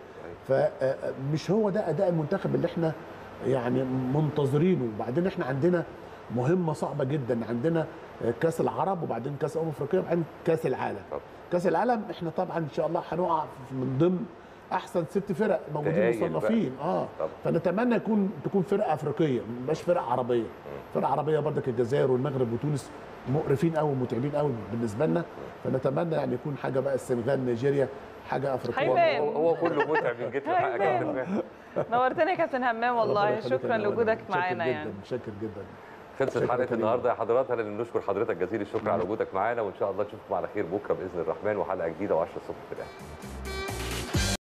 فمش هو ده اداء المنتخب اللي احنا يعني منتظرينه وبعدين احنا عندنا مهمه صعبه جدا عندنا كاس العرب وبعدين كاس امم افريقيا وبعدين كاس العالم طبعا. كاس العالم احنا طبعا ان شاء الله هنقع من ضمن احسن ست فرق موجودين تقايل بقى. مصنفين اه طبعا. فنتمنى يكون تكون فرقه افريقيه ما تبقاش فرقه عربيه فرقه عربيه برضك الجزائر والمغرب وتونس مقرفين قوي ومتعبين قوي بالنسبه لنا فنتمنى يعني يكون حاجه بقى السنغال نيجيريا حاجه افريقيه هيبان. هو, هو كله متعب من جد حقك يا هيبان. كابتن فهمي. نورتني يا كابتن همام ربنا والله يخليك يا شكرا نوال. لوجودك متشكر معانا جداً، يعني متشكر جدا خلصت شكراً حلقه كريم. النهارده يا حضرات هلا نشكر حضرتك جزيل الشكر على وجودك معانا وان شاء الله نشوفكم على خير بكره باذن الرحمن وحلقه جديده و10 الصبح في الاهلي